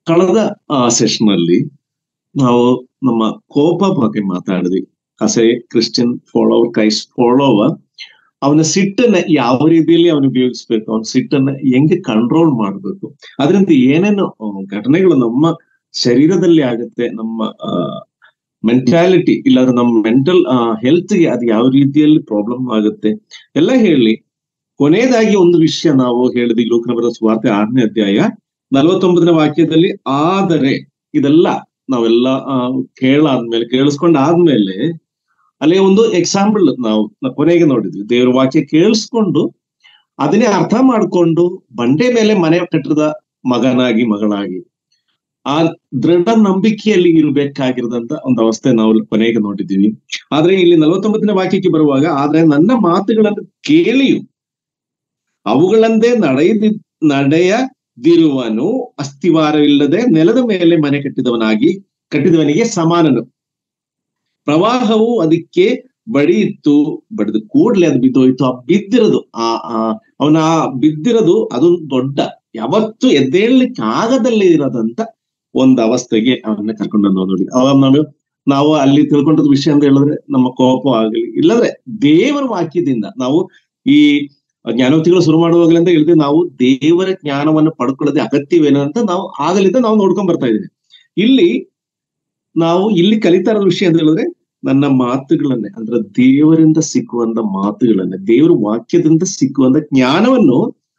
ಕಳೆದ ಸೆಷನ್ ಅಲ್ಲಿ ನಾವು ನಮ್ಮ ಕೋಪ ಬಗ್ಗೆ ಮಾತಾಡಿದ್ವಿ as a Christian follower Christ follower ಅವನ ಸಿಟ್ಟನ್ನ ಯಾವ ರೀತಿಯಲ್ಲಿ ಅವನು ಉಪಯೋಗಿಸ್ಬೇಕು ಅವನ ಸಿಟ್ಟನ್ನ ಹೆಂಗೆ ಕಂಟ್ರೋಲ್ ಮಾಡ್ಬೇಕು ಅದರಿಂದ ಏನೇನು ಆ, ಘಟನೆಗಳು ನಮ್ಮ ಶರೀರದಲ್ಲಿ ಆಗುತ್ತೆ ನಮ್ಮ ಮೆಂಟಾಲಿಟಿ ಇಲ್ಲಾಂದ್ರೆ ನಮ್ಮ ಮೆಂಟಲ್ ಹೆಲ್ತ್ಗೆ ಅದು ಯಾವ ರೀತಿಯಲ್ಲಿ ಪ್ರಾಬ್ಲಮ್ ಆಗುತ್ತೆ ಎಲ್ಲ ಹೇಳಿ ಕೊನೆಯದಾಗಿ ಒಂದು ವಿಷಯ ನಾವು ಹೇಳಿದ್ವಿ ಲೋಕನ ಬರೆದ ಸುವಾರ್ತೆ ಆರನೇ ಅಧ್ಯಾಯ ನಲವತ್ತೊಂಬತ್ತನೇ ವಾಕ್ಯದಲ್ಲಿ ಆದರೆ ಇದೆಲ್ಲ ನಾವೆಲ್ಲ ಆ, ಕೇಳಾದ್ಮೇಲೆ ಕೇಳಿಸ್ಕೊಂಡ್ ಆದ್ಮೇಲೆ ಅಲ್ಲಿ ಒಂದು ಎಕ್ಸಾಂಪಲ್ ನಾವು ನಾವು ಕೊನೆಗೆ ನೋಡಿದ್ವಿ ದೇವರ ವಾಕ್ಯ ಕೇಳಿಸ್ಕೊಂಡು ಅದನ್ನೇ ಅರ್ಥ ಮಾಡ್ಕೊಂಡು ಬಂಡೆ ಮೇಲೆ ಮನೆ ಕಟ್ಟಿದ ಮಗನಾಗಿ ಮಗಳಾಗಿ ಆ ದೃಢ ನಂಬಿಕೆಯಲ್ಲಿ ಇರಬೇಕಾಗಿರೋದಂತ ಒಂದು ಅವಸ್ಥೆ ನಾವು ಕೊನೆಗೆ ನೋಡಿದ್ದೀವಿ ಆದ್ರೆ ಇಲ್ಲಿ ನಲವತ್ತೊಂಬತ್ತನೇ ವಾಕ್ಯಕ್ಕೆ ಬರುವಾಗ ಆದ್ರೆ ನನ್ನ ಮಾತುಗಳನ್ನು ಕೇಳಿಯು ಅವುಗಳಂದೇ ನಡೆಯದಿ ನಡೆಯದಿರುವನು ಅಸ್ಥಿವಾರವಿಲ್ಲದೆ ನೆಲದ ಮೇಲೆ ಮನೆ ಕಟ್ಟಿದವನಾಗಿ ಕಟ್ಟಿದವನಿಗೆ ಸಮಾನನು ಪ್ರವಾಹವು ಅದಕ್ಕೆ ಬಡಿಯಿತ್ತು ಬಡಿದು ಕೂಡ್ಲೆ ಅದು ಬಿದ್ದೋಯ್ತು ಆ ಬಿದ್ದಿರೋದು ಆ ಆ ಅವನ ಆ ಬಿದ್ದಿರೋದು ಅದೊಂದು ದೊಡ್ಡ ಯಾವತ್ತು ಎದ್ದೇಳ್ಲಿಕ್ಕೆ ಆಗದಲ್ಲೇ ಇರೋದಂತ ಒಂದು ಅವಸ್ಥೆಗೆ ಅವನ್ನ ಕರ್ಕೊಂಡು ನಾವು ನೋಡಿ ಅವಾಗ ನಾವು ನಾವು ಅಲ್ಲಿ ತಿಳ್ಕೊಂಡದ ವಿಷಯ ಅಂತ ಹೇಳಿದ್ರೆ ನಮ್ಮ ಕೋಪ ಆಗಲಿ ಇಲ್ಲದ್ರೆ ದೇವರ ವಾಕ್ಯದಿಂದ ನಾವು ಈ ಜ್ಞಾನೋಕ್ತಿಗಳು ಶುರು ಮಾಡುವಾಗಲಿಂದ ಹೇಳಿದ್ವಿ ನಾವು ದೇವರ ಜ್ಞಾನವನ್ನು ಪಡ್ಕೊಳ್ಳೋದೇ ಅಗತ್ಯವೇನು ಅಂತ ನಾವು ಆಗಲಿಂದ ನಾವು ನೋಡ್ಕೊಂಡ್ ಬರ್ತಾ ಇದ್ದೀವಿ ಇಲ್ಲಿ ನಾವು ಇಲ್ಲಿ ಕಲಿತಾ ಇರೋ ವಿಷಯ ಅಂತ ಹೇಳಿದ್ರೆ ನನ್ನ ಮಾತುಗಳನ್ನೇ ಅಂದ್ರೆ ದೇವರಿಂದ ಸಿಕ್ಕುವಂತ ಮಾತುಗಳನ್ನೇ ದೇವರ ವಾಕ್ಯದಿಂದ ಸಿಕ್ಕುವಂತ ಜ್ಞಾನವನ್ನು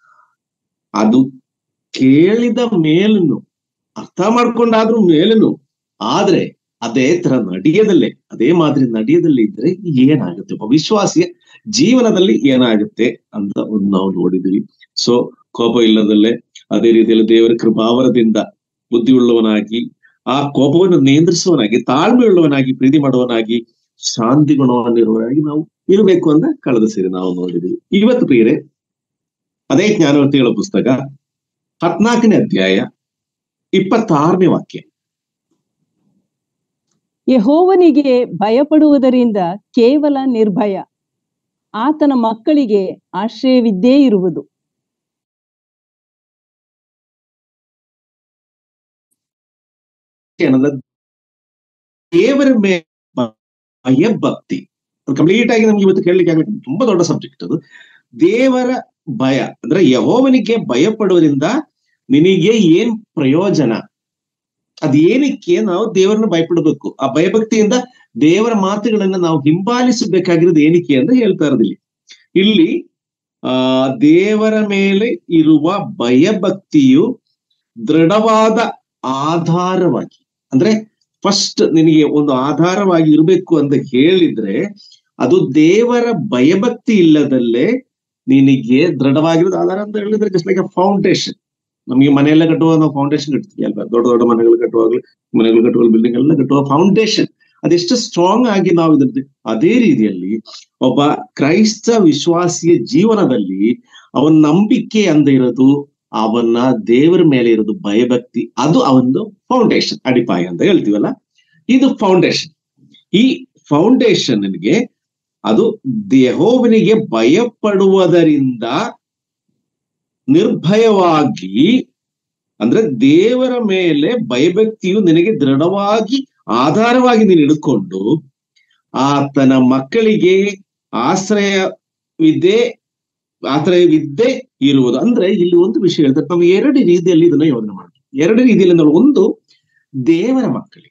ಅದು ಕೇಳಿದ ಮೇಲೂ ಅರ್ಥ ಮಾಡ್ಕೊಂಡಾದ್ರೂ ಮೇಲೂ ಆದ್ರೆ ಅದೇ ತರ ನಡೆಯದಲ್ಲೇ ಅದೇ ಮಾದರಿ ನಡೆಯದಲ್ಲಿ ಇದ್ರೆ ಏನಾಗುತ್ತೆ ಒಬ್ಬ ವಿಶ್ವಾಸಿಯ ಜೀವನದಲ್ಲಿ ಏನಾಗುತ್ತೆ ಅಂತ ಒಂದು ನಾವು ನೋಡಿದ್ವಿ ಸೊ ಕೋಪ ಇಲ್ಲದಲ್ಲೇ ಅದೇ ರೀತಿಯಲ್ಲಿ ದೇವರ ಕೃಪಾವರದಿಂದ ಬುದ್ಧಿ ಉಳ್ಳವನಾಗಿ ಆ ಕೋಪವನ್ನು ನಿಯಂತ್ರಿಸುವವನಾಗಿ ತಾಳ್ಮೆ ಉಳ್ಳವನಾಗಿ ಪ್ರೀತಿ ಮಾಡುವವನಾಗಿ ಶಾಂತಿ ಗುಣವನ್ನಿರುವವನಾಗಿ ನಾವು ಇರಬೇಕು ಅಂತ ಕಳೆದ ಸೇರಿ ನಾವು ನೋಡಿದ್ವಿ ಇವತ್ತು ಪ್ರಿಯರೇ ಅದೇ ಜ್ಞಾನವರ್ತಿಗಳ ಪುಸ್ತಕ ಹದ್ನಾಲ್ಕನೇ ಅಧ್ಯಾಯ ಇಪ್ಪತ್ತಾರನೇ ವಾಕ್ಯ ಯಹೋವನಿಗೆ ಭಯಪಡುವುದರಿಂದ ಕೇವಲ ನಿರ್ಭಯ ಆತನ ಮಕ್ಕಳಿಗೆ ಆಶ್ರಯವಿದ್ದೇ ಇರುವುದು ಏನಂದ್ರೆ ದೇವರ ಮೇಲೆ ಭಯ ಭಕ್ತಿ ಕಂಪ್ಲೀಟ್ ಆಗಿ ನಮ್ಗೆ ಇವತ್ತು ಕೇಳಲಿಕ್ಕೆ ಆಗಬೇಕು ತುಂಬಾ ದೊಡ್ಡ ಸಬ್ಜೆಕ್ಟ್ ಅದು ದೇವರ ಭಯ ಅಂದ್ರೆ ಯಹೋವನಿಗೆ ಭಯ ಪಡುವುದರಿಂದ ನಿನಗೆ ಏನ್ ಪ್ರಯೋಜನ ಅದೇನಕ್ಕೆ ನಾವು ದೇವರನ್ನ ಭಯಪಡಬೇಕು ಆ ಭಯಭಕ್ತಿಯಿಂದ ದೇವರ ಮಾತುಗಳನ್ನ ನಾವು ಹಿಂಬಾಲಿಸಬೇಕಾಗಿರೋದು ಏನಕ್ಕೆ ಅಂತ ಹೇಳ್ತಾ ಇರೋದಿಲ್ಲಿ ಇಲ್ಲಿ ಆ ದೇವರ ಮೇಲೆ ಇರುವ ಭಯಭಕ್ತಿಯು ದೃಢವಾದ ಆಧಾರವಾಗಿ ಅಂದ್ರೆ ಫಸ್ಟ್ ನಿನಗೆ ಒಂದು ಆಧಾರವಾಗಿ ಇರಬೇಕು ಅಂತ ಹೇಳಿದ್ರೆ ಅದು ದೇವರ ಭಯಭಕ್ತಿ ಇಲ್ಲದಲ್ಲೇ ನಿನಗೆ ದೃಢವಾಗಿರೋದು ಆಧಾರ ಅಂತ ಹೇಳಿದ್ರೆ ಜಸ್ಟ್ ಲೈಕ್ ಅ ಫೌಂಡೇಶನ್ ನಮಗೆ ಮನೆಯೆಲ್ಲ ಕಟ್ಟುವಾಗ ನಾವು ಫೌಂಡೇಶನ್ ಕಟ್ತೀವಿ ಅಲ್ವಾ ದೊಡ್ಡ ದೊಡ್ಡ ಮನೆಗಳು ಕಟ್ಟುವಾಗಲೂ ಮನೆಗಳು ಕಟ್ಟುವಾಗ ಬಿಲ್ಡಿಂಗ್ ಎಲ್ಲ ಕಟ್ಟುವ ಫೌಂಡೇಶನ್ ಅದೆಷ್ಟು ಸ್ಟ್ರಾಂಗ್ ಆಗಿ ನಾವು ಇದ್ರದ್ದು ಅದೇ ರೀತಿಯಲ್ಲಿ ಒಬ್ಬ ಕ್ರೈಸ್ತ ವಿಶ್ವಾಸಿಯ ಜೀವನದಲ್ಲಿ ಅವನ ನಂಬಿಕೆ ಅಂದ ಇರೋದು ಅವನ ದೇವರ ಮೇಲೆ ಇರೋದು ಭಯಭಕ್ತಿ ಅದು ಅವನದು ಫೌಂಡೇಶನ್ ಅಡಿಪಾಯ ಅಂತ ಹೇಳ್ತೀವಲ್ಲ ಇದು ಫೌಂಡೇಶನ್ ಈ ಫೌಂಡೇಶನ್ಗೆ ಅದು ದೇಹೋವನಿಗೆ ಭಯಪಡುವುದರಿಂದ ನಿರ್ಭಯವಾಗಿ ಅಂದ್ರೆ ದೇವರ ಮೇಲೆ ಭಯಭಕ್ತಿಯು ನಿನಗೆ ದೃಢವಾಗಿ ಆಧಾರವಾಗಿ ನೀನು ಹಿಡ್ಕೊಂಡು ಆತನ ಮಕ್ಕಳಿಗೆ ಆಶ್ರಯವಿದ್ದೇ ಆಶ್ರಯವಿದ್ದೇ ಇರುವುದು ಅಂದ್ರೆ ಇಲ್ಲಿ ಒಂದು ವಿಷಯ ಹೇಳ್ತಾರೆ ನಾವು ಎರಡು ರೀತಿಯಲ್ಲಿ ಇದನ್ನ ಯೋಚನೆ ಮಾಡ್ತೀವಿ ಎರಡು ರೀತಿಯಲ್ಲಿ ನಾವು ಒಂದು ದೇವರ ಮಕ್ಕಳಿಗೆ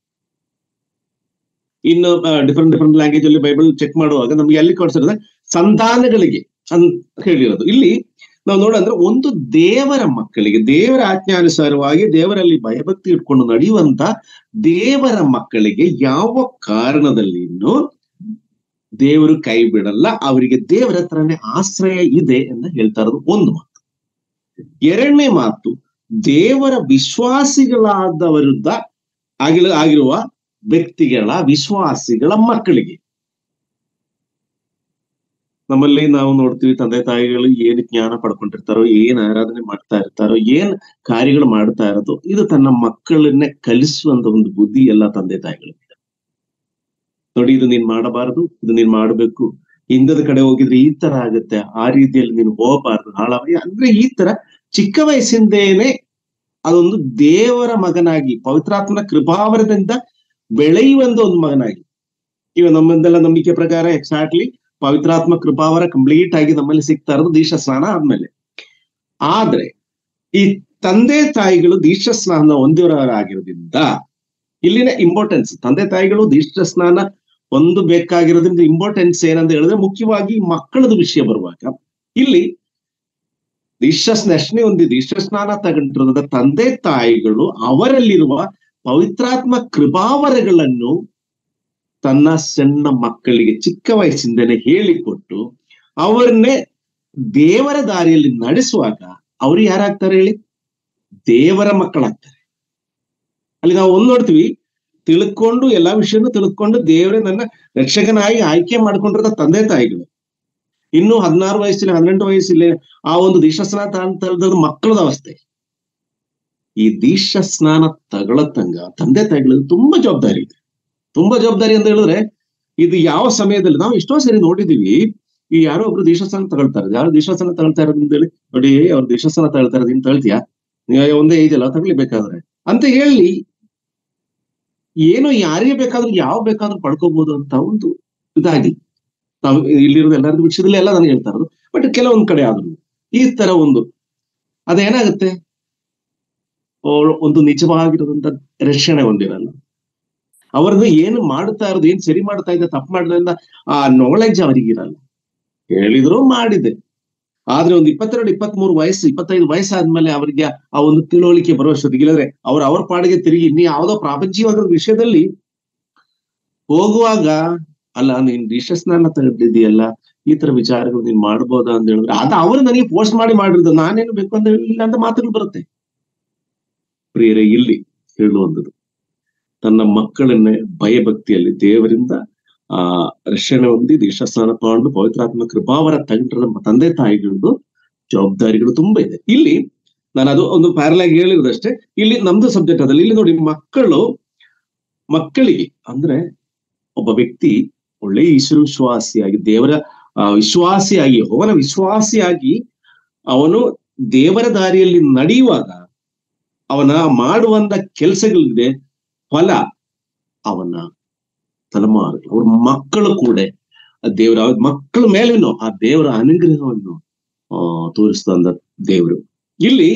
ಇನ್ನು ಡಿಫ್ರೆಂಟ್ ಡಿಫ್ರೆಂಟ್ ಲ್ಯಾಂಗ್ವೇಜ್ ಅಲ್ಲಿ ಬೈಬಲ್ ಚೆಕ್ ಮಾಡುವಾಗ ನಮ್ಗೆ ಎಲ್ಲಿ ಕೊಡ್ಸಿರೋದ್ರೆ ಸಂತಾನಗಳಿಗೆ ಅಂತ ಹೇಳಿರೋದು ಇಲ್ಲಿ ನಾವು ನೋಡಂದ್ರೆ ಒಂದು ದೇವರ ಮಕ್ಕಳಿಗೆ ದೇವರ ಆಜ್ಞಾನುಸಾರವಾಗಿ ದೇವರಲ್ಲಿ ಭಯಭಕ್ತಿ ಇಟ್ಕೊಂಡು ನಡೆಯುವಂತ ದೇವರ ಮಕ್ಕಳಿಗೆ ಯಾವ ಕಾರಣದಲ್ಲಿನೂ ದೇವರು ಕೈ ಬಿಡಲ್ಲ ಅವರಿಗೆ ದೇವರ ಹತ್ರನೇ ಆಶ್ರಯ ಇದೆ ಅಂತ ಹೇಳ್ತಾ ಇರೋದು ಒಂದು ಮಾತು ಎರಡನೇ ಮಾತು ದೇವರ ವಿಶ್ವಾಸಿಗಳಾದವರುದ್ದ ಆಗಿಲ ಆಗಿರುವ ವ್ಯಕ್ತಿಗಳ ವಿಶ್ವಾಸಿಗಳ ಮಕ್ಕಳಿಗೆ ನಮ್ಮಲ್ಲಿ ನಾವು ನೋಡ್ತೀವಿ ತಂದೆ ತಾಯಿಗಳು ಏನ್ ಜ್ಞಾನ ಪಡ್ಕೊಂಡಿರ್ತಾರೋ ಏನ್ ಆರಾಧನೆ ಮಾಡ್ತಾ ಇರ್ತಾರೋ ಏನ್ ಕಾರ್ಯಗಳು ಮಾಡ್ತಾ ಇರೋದು ಇದು ತನ್ನ ಮಕ್ಕಳನ್ನೇ ಕಲಿಸುವಂತ ಒಂದು ಬುದ್ಧಿ ಎಲ್ಲ ತಂದೆ ತಾಯಿಗಳಿಗೆ ನೋಡಿ ಇದು ನೀನ್ ಮಾಡಬಾರದು ಇದು ನೀನ್ ಮಾಡ್ಬೇಕು ಹಿಂದದ ಕಡೆ ಹೋಗಿದ್ರೆ ಈ ತರ ಆಗುತ್ತೆ ಆ ರೀತಿಯಲ್ಲಿ ನೀನು ಹೋಗಬಾರ್ದು ಹಾಳಾಗಿ ಅಂದ್ರೆ ಈ ತರ ಚಿಕ್ಕ ವಯಸ್ಸಿಂದೇನೆ ಅದೊಂದು ದೇವರ ಮಗನಾಗಿ ಪವಿತ್ರಾತ್ಮನ ಕೃಪಾವರದಿಂದ ಬೆಳೆಯುವಂತ ಒಂದು ಮಗನಾಗಿ ಇವ ನಮ್ಮದೆಲ್ಲ ನಂಬಿಕೆ ಪ್ರಕಾರ ಎಕ್ಸಾಕ್ಟ್ಲಿ ಪವಿತ್ರಾತ್ಮ ಕೃಪಾವರ ಕಂಪ್ಲೀಟ್ ಆಗಿ ನಮ್ಮಲ್ಲಿ ಸಿಗ್ತಾ ಇರೋದು ದೀಕ್ಷಾ ಸ್ನಾನ ಆದ್ಮೇಲೆ ಆದ್ರೆ ಈ ತಂದೆ ತಾಯಿಗಳು ದೀಕ್ಷಾ ಸ್ನಾನ ಹೊಂದಿರೋರಾಗಿರೋದ್ರಿಂದ ಇಲ್ಲಿನ ಇಂಪಾರ್ಟೆನ್ಸ್ ತಂದೆ ತಾಯಿಗಳು ದೀಕ್ಷಾ ಸ್ನಾನ ಒಂದು ಬೇಕಾಗಿರೋದ್ರಿಂದ ಇಂಪಾರ್ಟೆನ್ಸ್ ಏನಂತ ಹೇಳಿದ್ರೆ ಮುಖ್ಯವಾಗಿ ಮಕ್ಕಳದ ವಿಷಯ ಬರುವಾಗ ಇಲ್ಲಿ ದೀಕ್ಷಾ ಸ್ನಶ್ನೆ ಒಂದು ದೀಕ್ಷಾ ಸ್ನಾನ ತಗೊಂಡಿರೋದ ತಂದೆ ತಾಯಿಗಳು ಅವರಲ್ಲಿರುವ ಪವಿತ್ರಾತ್ಮ ಕೃಪಾವರಗಳನ್ನು ತನ್ನ ಸಣ್ಣ ಮಕ್ಕಳಿಗೆ ಚಿಕ್ಕ ವಯಸ್ಸಿಂದಲೇ ಹೇಳಿಕೊಟ್ಟು ಅವರನ್ನೇ ದೇವರ ದಾರಿಯಲ್ಲಿ ನಡೆಸುವಾಗ ಅವರು ಯಾರಾಗ್ತಾರೆ ಹೇಳಿ ದೇವರ ಮಕ್ಕಳಾಗ್ತಾರೆ ಅಲ್ಲಿ ನಾವು ಒಂದ್ ನೋಡ್ತೀವಿ ತಿಳ್ಕೊಂಡು ಎಲ್ಲಾ ವಿಷಯನೂ ತಿಳ್ಕೊಂಡು ದೇವರೇ ನನ್ನ ರಕ್ಷಕನಾಗಿ ಆಯ್ಕೆ ಮಾಡ್ಕೊಂಡಿರೋ ತಂದೆ ತಾಯಿಗಳು ಇನ್ನು ಹದಿನಾರು ವಯಸ್ಸಿಲ್ಲ ಹದಿನೆಂಟು ವಯಸ್ಸಿಲ್ಲ ಆ ಒಂದು ದೀಕ್ಷಾಸ್ನಾನ ತಗೊಳ್ದ ಮಕ್ಕಳದ ಅವಸ್ಥೆ ಈ ದೀಕ್ಷಾ ಸ್ನಾನ ತಗೊಳತಂಗ ತಂದೆ ತಾಯಿಗಳಿಗೆ ತುಂಬಾ ಜವಾಬ್ದಾರಿ ಇದೆ ತುಂಬಾ ಜವಾಬ್ದಾರಿ ಅಂತ ಹೇಳಿದ್ರೆ ಇದು ಯಾವ ಸಮಯದಲ್ಲಿ ನಾವು ಎಷ್ಟೋ ಸರಿ ನೋಡಿದೀವಿ ಈ ಯಾರೋ ಒಬ್ರು ದೀಕ್ಷಾಸ್ನಾನ ತಗೊಳ್ತಾರೆ ಯಾರು ದೀಕ್ಷಾಸ್ನಾನ ತಗೊಳ್ತಾ ಇರೋದು ಅಂತ ಹೇಳಿ ನೋಡಿ ಅವ್ರು ದೀಕ್ಷಾಸ್ನಾನ ತಗೊಳ್ತಾ ಇರೋದು ನೀನ್ ತಗೊಳ್ತೀಯಾ ನೀವು ಒಂದೇ ಏಜ್ ಅಲ್ಲ ತಗೊಳ್ಬೇಕಾದ್ರೆ ಅಂತ ಹೇಳಿ ಏನೋ ಯಾರಿಗೆ ಬೇಕಾದ್ರೂ ಯಾವ ಬೇಕಾದ್ರೂ ಪಡ್ಕೋಬಹುದು ಅಂತ ಒಂದು ಇದಾಗಿ ನಾವು ಇಲ್ಲಿರೋದು ಎಲ್ಲರದ್ದು ವಿಷಯದಲ್ಲಿ ಎಲ್ಲ ನಾನು ಹೇಳ್ತಾ ಇರೋದು ಬಟ್ ಕೆಲವೊಂದ್ ಕಡೆ ಆದ್ರು ಈ ತರ ಒಂದು ಅದೇನಾಗುತ್ತೆ ಅವ್ರು ಒಂದು ನಿಜವಾಗಿರೋದಂತ ರಕ್ಷಣೆ ಹೊಂದಿರಲ್ಲ ಅವ್ರದ್ದು ಏನು ಮಾಡ್ತಾ ಇರೋದು ಏನ್ ಸರಿ ಮಾಡ್ತಾ ಇದೆ ತಪ್ಪು ಮಾಡೋದ್ರಿಂದ ಆ ನಾಲೆಡ್ಜ್ ಅವರಿಗಿರಲ್ಲ ಹೇಳಿದ್ರು ಮಾಡಿದೆ ಆದ್ರೆ ಒಂದು ಇಪ್ಪತ್ತೆರಡು ಇಪ್ಪತ್ತ್ ಮೂರು ವಯಸ್ಸು ಇಪ್ಪತ್ತೈದು ವಯಸ್ಸಾದ್ಮೇಲೆ ಅವರಿಗೆ ಆ ಒಂದು ತಿಳುವಳಿಕೆ ಬರುವಷ್ಟೊತ್ತಿಗೆ ಇಲ್ಲದ್ರೆ ಅವ್ರ ಅವ್ರ ಪಾಡಿಗೆ ತಿರುಗಿ ಇನ್ನು ಯಾವುದೋ ಪ್ರಾಪಂಚಿಕವಾದ ವಿಷಯದಲ್ಲಿ ಹೋಗುವಾಗ ಅಲ್ಲ ನೀನ್ ಸ್ನಾನ ತಗೊಂಡಿದ್ದೀಯಲ್ಲ ಈ ತರ ವಿಚಾರಗಳು ನೀನ್ ಮಾಡ್ಬೋದಾ ಅಂತ ಹೇಳಿದ್ರೆ ಅದು ಅವರು ನನಗೆ ಪೋಸ್ಟ್ ಮಾಡಿ ಮಾಡಿರೋದು ನಾನೇನು ಬೇಕು ಅಂತ ಹೇಳಿಲ್ಲ ಅಂತ ಮಾತುಗಳು ಬರುತ್ತೆ ಪ್ರಿಯರೇ ಇಲ್ಲಿ ಹೇಳುವಂಥದ್ದು ತನ್ನ ಮಕ್ಕಳನ್ನೇ ಭಯಭಕ್ತಿಯಲ್ಲಿ ದೇವರಿಂದ ಆ ರಕ್ಷಣೆ ಹೊಂದಿ ದೀಕ್ಷಾಸ್ನಾನ ತಗೊಂಡು ಪವಿತ್ರಾತ್ಮ ಕೃಪಾವರ ತಗೊಂಡ್ರ ತಂದೆ ತಾಯಿಗಳದ್ದು ಜವಾಬ್ದಾರಿಗಳು ತುಂಬಾ ಇದೆ ಇಲ್ಲಿ ನಾನು ಅದು ಒಂದು ಪ್ಯಾರಲಾಗಿ ಹೇಳಿರೋದಷ್ಟೇ ಇಲ್ಲಿ ನಮ್ದು ಸಬ್ಜೆಕ್ಟ್ ಅದಲ್ಲ ಇಲ್ಲಿ ನೋಡಿ ಮಕ್ಕಳು ಮಕ್ಕಳಿಗೆ ಅಂದ್ರೆ ಒಬ್ಬ ವ್ಯಕ್ತಿ ಒಳ್ಳೆ ಈಶ್ವರ ವಿಶ್ವಾಸಿಯಾಗಿ ದೇವರ ಆ ವಿಶ್ವಾಸಿಯಾಗಿ ಅವನ ವಿಶ್ವಾಸಿಯಾಗಿ ಅವನು ದೇವರ ದಾರಿಯಲ್ಲಿ ನಡೆಯುವಾಗ ಅವನ ಮಾಡುವಂತ ಕೆಲಸಗಳಿದೆ ಫಲ ಅವನ ತಲೆಮಾರು ಅವ್ರ ಮಕ್ಕಳು ಕೂಡ ಆ ದೇವರ ಅವ್ರ ಮಕ್ಕಳ ಮೇಲೇನು ಆ ದೇವರ ಅನುಗ್ರಹವನ್ನು ಆ ತೋರಿಸ್ತಂದ ದೇವರು ಇಲ್ಲಿ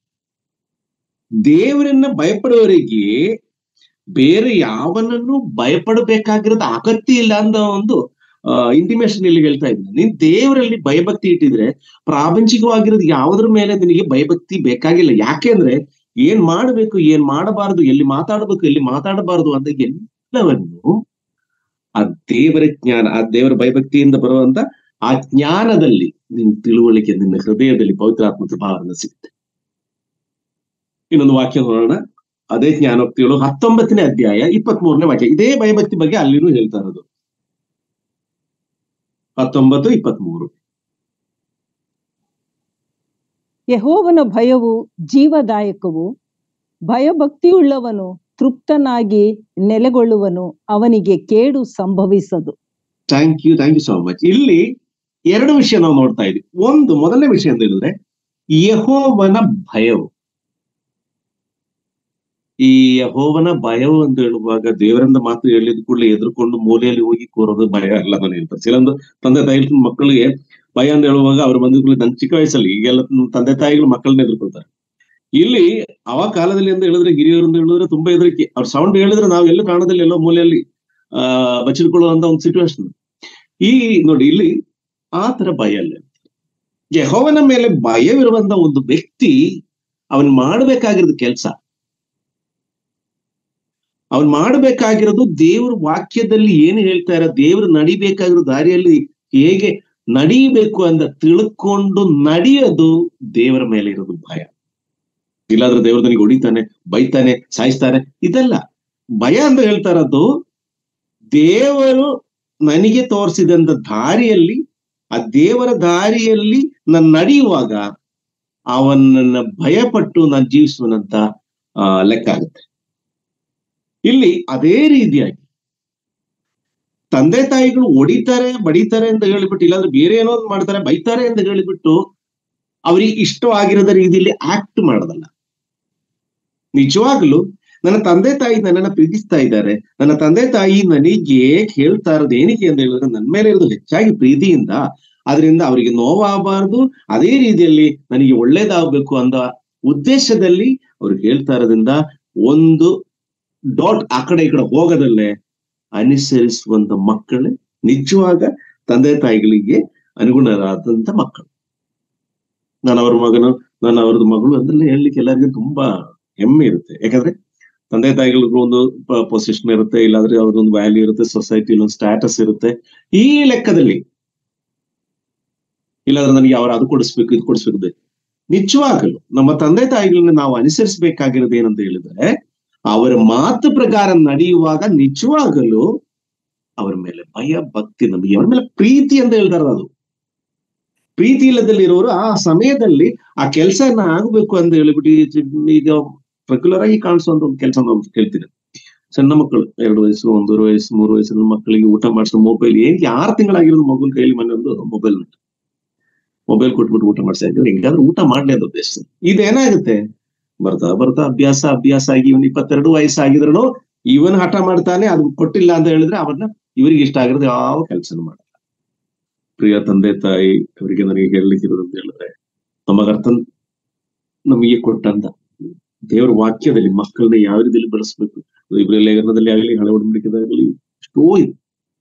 ದೇವರನ್ನ ಭಯಪಡುವವರಿಗೆ ಬೇರೆ ಯಾವನನ್ನು ಭಯಪಡಬೇಕಾಗಿರೋದು ಅಗತ್ಯ ಇಲ್ಲ ಅಂತ ಒಂದು ಇಂಟಿಮೇಶನ್ ಇಲ್ಲಿ ಹೇಳ್ತಾ ಇದ್ದೀನಿ ನೀನ್ ದೇವರಲ್ಲಿ ಭಯಭಕ್ತಿ ಇಟ್ಟಿದ್ರೆ ಪ್ರಾಪಂಚಿಕವಾಗಿರೋದು ಯಾವುದ್ರ ಮೇಲೆ ನಿನಗೆ ಭಯಭಕ್ತಿ ಬೇಕಾಗಿಲ್ಲ ಯಾಕೆಂದ್ರೆ ಏನ್ ಮಾಡಬೇಕು ಏನ್ ಮಾಡಬಾರದು ಎಲ್ಲಿ ಮಾತಾಡಬೇಕು ಎಲ್ಲಿ ಮಾತಾಡಬಾರದು ಅಂತ ಎಲ್ಲವನ್ನು ಆ ದೇವರ ಜ್ಞಾನ ಆ ದೇವರ ಭಯಭಕ್ತಿಯಿಂದ ಬರುವಂತ ಆ ಜ್ಞಾನದಲ್ಲಿ ನಿನ್ ತಿಳುವಳಿಕೆ ನಿನ್ನ ಹೃದಯದಲ್ಲಿ ಪವಿತ್ರಾತ್ಮ ಕೃಪಾವರಣ ಸಿಗುತ್ತೆ ಇನ್ನೊಂದು ವಾಕ್ಯ ನೋಡೋಣ ಅದೇ ಜ್ಞಾನೋಕ್ತಿಗಳು ಹತ್ತೊಂಬತ್ತನೇ ಅಧ್ಯಾಯ ಇಪ್ಪತ್ತ್ ಮೂರನೇ ವಾಕ್ಯ ಇದೇ ಭಯಭಕ್ತಿ ಬಗ್ಗೆ ಅಲ್ಲಿನೂ ಹೇಳ್ತಾ ಇರೋದು ಹತ್ತೊಂಬತ್ತು ಇಪ್ಪತ್ತ್ ಮೂರು ಯಹೋವನ ಭಯವು ಜೀವದಾಯಕವು ಭಯಭಕ್ತಿಯುಳ್ಳವನು ತೃಪ್ತನಾಗಿ ನೆಲೆಗೊಳ್ಳುವನು ಅವನಿಗೆ ಕೇಡು ಸಂಭವಿಸದು thank you thank you so much ಇಲ್ಲಿ ಎರಡು ವಿಷಯ ನಾವು ನೋಡ್ತಾ ಇದ್ವಿ ಒಂದು ಮೊದಲನೇ ವಿಷಯ ಅಂತ ಹೇಳಿದ್ರೆ ಯಹೋವನ ಭಯವು ಈ ಯಹೋವನ ಭಯವು ಅಂತ ಹೇಳುವಾಗ ದೇವರಿಂದ ಮಾತು ಹೇಳಿದ ಕೂಡಲೇ ಎದುರ್ಕೊಂಡು ಮೂಲೆಯಲ್ಲಿ ಹೋಗಿ ಕೂರೋದು ಭಯ ಅಲ್ಲ ನಾನು ಹೇಳ್ತಾರೆ ಕೆಲವೊಂದು ತಂದೆ ತಾಯಿ ಮಕ್ಕಳಿಗೆ ಭಯ ಅಂತ ಹೇಳುವಾಗ ಅವ್ರು ಬಂದ ಕೂಡಲೇ ನನ್ನ ಚಿಕ್ಕ ವಯಸ್ಸಲ್ಲಿ ಈಗೆಲ್ಲ ತಂದೆ ತಾಯಿಗಳು ಮಕ್ಕಳನ್ನ ಎದುರ್ಕೊಳ್ತಾರೆ ಇಲ್ಲಿ ಅವ ಕಾಲದಲ್ಲಿ ಅಂತ ಹೇಳಿದ್ರೆ ಹಿರಿಯರು ಅಂತ ಹೇಳಿದ್ರೆ ತುಂಬಾ ಹೆದರಿಕೆ ಅವ್ರ ಸೌಂಡ್ ಹೇಳಿದ್ರೆ ನಾವು ಎಲ್ಲೂ ಕಾಣದಲ್ಲಿ ಎಲ್ಲೋ ಮೂಲೆಯಲ್ಲಿ ಆ ಬಚ್ಚಿಡ್ಕೊಳ್ಳುವಂತ ಒಂದು ಸಿಚುವೇಶನ್ ಈ ನೋಡಿ ಇಲ್ಲಿ ಆ ತರ ಭಯ ಅಲ್ಲ ಯಹೋವನ ಮೇಲೆ ಭಯವಿರುವಂತ ಒಂದು ವ್ಯಕ್ತಿ ಅವನ್ ಮಾಡಬೇಕಾಗಿರೋದು ಕೆಲಸ ಅವನ್ ಮಾಡಬೇಕಾಗಿರೋದು ದೇವ್ರ ವಾಕ್ಯದಲ್ಲಿ ಏನು ಹೇಳ್ತಾ ಇರೋ ದೇವ್ರು ನಡಿಬೇಕಾಗಿರೋ ದಾರಿಯಲ್ಲಿ ಹೇಗೆ ನಡೀಬೇಕು ಅಂತ ತಿಳ್ಕೊಂಡು ನಡೆಯೋದು ದೇವರ ಮೇಲೆ ಇರೋದು ಭಯ ಇಲ್ಲಾಂದ್ರೆ ದೇವ್ರ ನನಗೆ ಹೊಡಿತಾನೆ ಬೈತಾನೆ ಸಾಯಿಸ್ತಾನೆ ಇದಲ್ಲ ಭಯ ಅಂತ ಹೇಳ್ತಾ ಇರೋದು ದೇವರು ನನಗೆ ತೋರಿಸಿದಂತ ದಾರಿಯಲ್ಲಿ ಆ ದೇವರ ದಾರಿಯಲ್ಲಿ ನಾನು ನಡೆಯುವಾಗ ಅವನನ್ನ ಭಯಪಟ್ಟು ನಾನು ಜೀವಿಸುವನಂತ ಆ ಲೆಕ್ಕ ಆಗುತ್ತೆ ಇಲ್ಲಿ ಅದೇ ರೀತಿಯಾಗಿ ತಂದೆ ತಾಯಿಗಳು ಹೊಡಿತಾರೆ ಬಡಿತಾರೆ ಅಂತ ಹೇಳಿಬಿಟ್ಟು ಇಲ್ಲಾಂದ್ರೆ ಬೇರೆ ಏನೋ ಒಂದ್ ಮಾಡ್ತಾರೆ ಬೈತಾರೆ ಅಂತ ಹೇಳಿಬಿಟ್ಟು ಅವ್ರಿಗೆ ಇಷ್ಟವಾಗಿರದ ರೀತಿಯಲ್ಲಿ ಆಕ್ಟ್ ಮಾಡೋದಲ್ಲ ನಿಜವಾಗ್ಲೂ ನನ್ನ ತಂದೆ ತಾಯಿ ನನ್ನನ್ನ ಪ್ರೀತಿಸ್ತಾ ಇದ್ದಾರೆ ನನ್ನ ತಂದೆ ತಾಯಿ ನನಗೆ ಹೇಳ್ತಾ ಇರೋದು ಏನಕ್ಕೆ ಅಂತ ಹೇಳಿದ್ರೆ ನನ್ನ ಮೇಲೆ ಇರೋದು ಹೆಚ್ಚಾಗಿ ಪ್ರೀತಿಯಿಂದ ಅದರಿಂದ ಅವರಿಗೆ ನೋವಾಗಬಾರ್ದು ಅದೇ ರೀತಿಯಲ್ಲಿ ನನಗೆ ಒಳ್ಳೇದಾಗಬೇಕು ಅಂದ ಉದ್ದೇಶದಲ್ಲಿ ಅವ್ರು ಹೇಳ್ತಾ ಇರೋದ್ರಿಂದ ಒಂದು ಡಾಟ್ ಆ ಕಡೆ ಈ ಕಡೆ ಹೋಗದಲ್ಲೇ ಅನುಸರಿಸುವಂತ ಮಕ್ಕಳೇ ನಿಜವಾಗ ತಂದೆ ತಾಯಿಗಳಿಗೆ ಅನುಗುಣರಾದಂತ ಮಕ್ಕಳು ನಾನು ಅವ್ರ ಮಗನು ನಾನು ಅವ್ರದ್ದು ಮಗಳು ಅಂದ್ರೆ ಹೇಳಲಿಕ್ಕೆ ಎಲ್ಲರಿಗೂ ತುಂಬಾ ಹೆಮ್ಮೆ ಇರುತ್ತೆ ಯಾಕಂದ್ರೆ ತಂದೆ ತಾಯಿಗಳಿಗೂ ಒಂದು ಪೊಸಿಷನ್ ಇರುತ್ತೆ ಇಲ್ಲಾಂದ್ರೆ ಅವ್ರದೊಂದು ವ್ಯಾಲ್ಯೂ ಇರುತ್ತೆ ಸೊಸೈಟಿಲಿ ಒಂದು ಸ್ಟ್ಯಾಟಸ್ ಇರುತ್ತೆ ಈ ಲೆಕ್ಕದಲ್ಲಿ ಇಲ್ಲಾಂದ್ರೆ ನನಗೆ ಅವ್ರು ಅದು ಕೊಡಿಸ್ಬೇಕು ಇದು ಕೊಡಿಸ್ಬೇಕು ನಿಜವಾಗಲು ನಮ್ಮ ತಂದೆ ತಾಯಿಗಳನ್ನ ನಾವು ಅನುಸರಿಸಬೇಕಾಗಿರೋದು ಏನಂತ ಹೇಳಿದ್ರೆ ಅವರ ಮಾತು ಪ್ರಕಾರ ನಡೆಯುವಾಗ ನಿಜವಾಗಲು ಅವರ ಮೇಲೆ ಭಯ ಭಕ್ತಿ ನಮಗೆ ಅವರ ಮೇಲೆ ಪ್ರೀತಿ ಅಂತ ಹೇಳ್ತಾರ ಅದು ಪ್ರೀತಿ ಇಲ್ಲದಲ್ಲಿರೋರು ಆ ಸಮಯದಲ್ಲಿ ಆ ಕೆಲಸನ ಆಗ್ಬೇಕು ಅಂತ ಹೇಳಿಬಿಟ್ಟು ಈಗ ರೆಗ್ಯುಲರ್ ಆಗಿ ಕಾಣಿಸುವಂತ ಒಂದು ಕೆಲಸ ನಾವು ಕೇಳ್ತೀನಿ ಸಣ್ಣ ಮಕ್ಕಳು ಎರಡು ವಯಸ್ಸು ಒಂದೂವರೆ ವಯಸ್ಸು ಮೂರು ವಯಸ್ಸಿನ ಮಕ್ಕಳಿಗೆ ಊಟ ಮಾಡಿಸೋ ಮೊಬೈಲ್ ಏನ್ ಆರು ತಿಂಗಳಾಗಿರೋದು ಮಗುನ ಕೈಲಿ ಮನೆ ಒಂದು ಮೊಬೈಲ್ ಮೊಬೈಲ್ ಕೊಟ್ಬಿಟ್ಟು ಊಟ ಮಾಡ್ತಾ ಇದ್ರು ಹಿಂಗಾದ್ರೆ ಊಟ ಮಾಡ್ಲಿ ಅಂತ ಉದ್ದೇಶ ಇದೇನಾಗುತ್ತೆ ಬರ್ತಾ ಬರ್ತಾ ಅಭ್ಯಾಸ ಅಭ್ಯಾಸ ಆಗಿ ಇವನ್ ಇಪ್ಪತ್ತೆರಡು ವಯಸ್ಸಾಗಿದ್ರು ಇವನ್ ಹಠ ಮಾಡ್ತಾನೆ ಅದು ಕೊಟ್ಟಿಲ್ಲ ಅಂತ ಹೇಳಿದ್ರೆ ಅವನ್ನ ಇವರಿಗೆ ಇಷ್ಟ ಆಗಿರೋದು ಯಾವ ಕೆಲಸನೂ ಮಾಡಲ್ಲ ಪ್ರಿಯ ತಂದೆ ತಾಯಿ ಅವರಿಗೆ ನನಗೆ ಹೇಳಲಿಕ್ಕಿರೋದು ಅಂತ ಹೇಳಿದ್ರೆ ನಮ್ಮ ಅರ್ಥನ್ ನಮಗೆ ಕೊಟ್ಟಂತ ದೇವರ ವಾಕ್ಯದಲ್ಲಿ ಮಕ್ಕಳನ್ನ ಯಾವ ರೀತಿಯಲ್ಲಿ ಬೆಳೆಸ್ಬೇಕು ಇಬ್ರ ಲೇಖನದಲ್ಲಿ ಆಗಲಿ ಹಳೆ ಒಡಂಬಡಿಕೆದಾಗಲಿ ಎಷ್ಟೋ ಇದೆ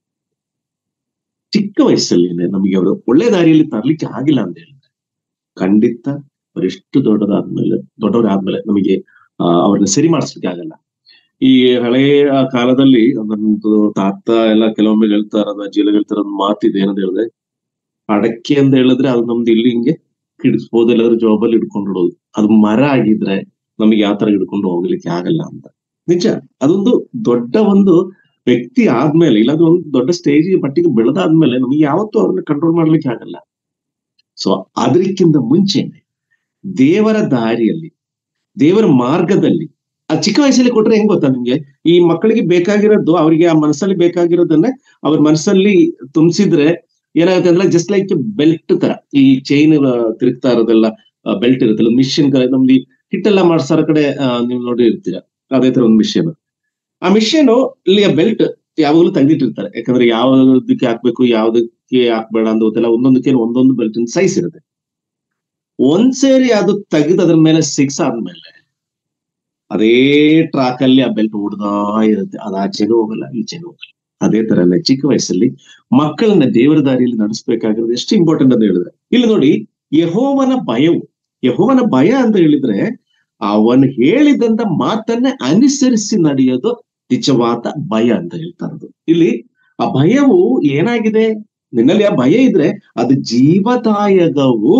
ಚಿಕ್ಕ ವಯಸ್ಸಲ್ಲಿ ನಮಗೆ ಅವರು ಒಳ್ಳೆ ದಾರಿಯಲ್ಲಿ ತರ್ಲಿಕ್ಕೆ ಆಗಿಲ್ಲ ಅಂತ ಹೇಳಿದ್ರೆ ಖಂಡಿತ ಅವರೆಷ್ಟು ದೊಡ್ಡದಾದ್ಮೇಲೆ ದೊಡ್ಡವರಾದ್ಮೇಲೆ ನಮಗೆ ಆ ಅವ್ರನ್ನ ಸರಿ ಮಾಡಿಸ್ಲಿಕ್ಕೆ ಆಗಲ್ಲ ಈ ಹಳೆಯ ಕಾಲದಲ್ಲಿ ನಮ್ದು ತಾತ ಎಲ್ಲ ಕೆಲವೊಮ್ಮೆ ಹೇಳ್ತಾರ ಅಜ್ಜಿ ಎಲ್ಲ ಹೇಳ್ತಾರ ಒಂದು ಮಾತಿದೆ ಏನಂತ ಹೇಳಿದ್ರೆ ಅಡಕೆ ಅಂತ ಹೇಳಿದ್ರೆ ಅದು ನಮ್ದು ಇಲ್ಲಿ ಹಿಂಗೆ ಹಿಡಿಸ್ಬೋದು ಎಲ್ಲಾದ್ರೂ ಜಾಬಲ್ಲಿ ಹಿಡ್ಕೊಂಡಿಡೋದು ಅದು ಮರ ಆಗಿದ್ರೆ ನಮಗೆ ಯಾವ ತರ ಹಿಡ್ಕೊಂಡು ಹೋಗ್ಲಿಕ್ಕೆ ಆಗಲ್ಲ ಅಂತ ನಿಜ ಅದೊಂದು ದೊಡ್ಡ ಒಂದು ವ್ಯಕ್ತಿ ಆದ್ಮೇಲೆ ಇಲ್ಲಾಂದ್ರೆ ಒಂದು ದೊಡ್ಡ ಸ್ಟೇಜ್ ಮಟ್ಟಿಗೆ ಬೆಳೆದಾದ್ಮೇಲೆ ನಮಗೆ ಯಾವತ್ತೂ ಅವ್ರನ್ನ ಕಂಟ್ರೋಲ್ ಮಾಡ್ಲಿಕ್ಕೆ ಆಗಲ್ಲ ಸೊ ಅದಕ್ಕಿಂತ ಮುಂಚೆನೆ ದೇವರ ದಾರಿಯಲ್ಲಿ ದೇವರ ಮಾರ್ಗದಲ್ಲಿ ಆ ಚಿಕ್ಕ ವಯಸ್ಸಲ್ಲಿ ಕೊಟ್ರೆ ಹೆಂಗ್ ಗೊತ್ತಾ ನಿಮ್ಗೆ ಈ ಮಕ್ಕಳಿಗೆ ಬೇಕಾಗಿರೋದು ಅವರಿಗೆ ಆ ಮನಸ್ಸಲ್ಲಿ ಬೇಕಾಗಿರೋದನ್ನ ಅವ್ರ ಮನಸ್ಸಲ್ಲಿ ತುಂಬಿಸಿದ್ರೆ ಏನಾಗುತ್ತೆ ಅಂದ್ರೆ ಜಸ್ಟ್ ಲೈಕ್ ಬೆಲ್ಟ್ ತರ ಈ ಚೈನ್ ತಿರುಗ್ತಾ ಇರೋದೆಲ್ಲ ಬೆಲ್ಟ್ ಇರುತ್ತಲ್ಲ ಮಿಷಿನ್ ನಮ್ದು ಹಿಟ್ಟೆಲ್ಲ ಮಾಡ್ಸಾರ ಕಡೆ ನೀವು ನೋಡಿ ಇರ್ತೀರ ಅದೇ ತರ ಒಂದು ಮಿಷಿನ್ ಆ ಮಿಷಿನ್ ಇಲ್ಲಿಯ ಬೆಲ್ಟ್ ಯಾವಾಗಲೂ ತೆಗೆದಿಟ್ಟಿರ್ತಾರೆ ಯಾಕಂದ್ರೆ ಯಾವ್ದಕ್ಕೆ ಹಾಕ್ಬೇಕು ಯಾವ್ದಕ್ಕೆ ಹಾಕ್ಬೇಡ ಅಂತ ಗೊತ್ತಿಲ್ಲ ಒಂದೊಂದಕ್ಕೆ ಒಂದೊಂದು ಬೆಲ್ಟ್ ಸೈಜ್ ಇರುತ್ತೆ ಒಂದ್ಸೇರಿ ಅದು ತೆಗೆದು ಅದ್ರ ಮೇಲೆ ಸಿಕ್ಸ್ ಆದ್ಮೇಲೆ ಅದೇ ಟ್ರಾಕ್ ಅಲ್ಲಿ ಆ ಬೆಲ್ಟ್ ಹೊಡ್ದಾ ಇರುತ್ತೆ ಅದು ಆಚೆನೂ ಹೋಗಲ್ಲ ಈಚೆನೂ ಹೋಗಲ್ಲ ಅದೇ ತರನೇ ಚಿಕ್ಕ ವಯಸ್ಸಲ್ಲಿ ಮಕ್ಕಳನ್ನ ದೇವರ ದಾರಿಯಲ್ಲಿ ನಡೆಸಬೇಕಾಗಿರೋದು ಎಷ್ಟು ಇಂಪಾರ್ಟೆಂಟ್ ಅಂತ ಹೇಳಿದ್ರೆ ಇಲ್ಲಿ ನೋಡಿ ಯಹೋವನ ಭಯವು ಯಹೋವನ ಭಯ ಅಂತ ಹೇಳಿದ್ರೆ ಅವನು ಹೇಳಿದಂತ ಮಾತನ್ನ ಅನುಸರಿಸಿ ನಡೆಯೋದು ನಿಜವಾದ ಭಯ ಅಂತ ಹೇಳ್ತಾ ಇರೋದು ಇಲ್ಲಿ ಆ ಭಯವು ಏನಾಗಿದೆ ನಿನ್ನಲ್ಲಿ ಆ ಭಯ ಇದ್ರೆ ಅದು ಜೀವದಾಯಕವು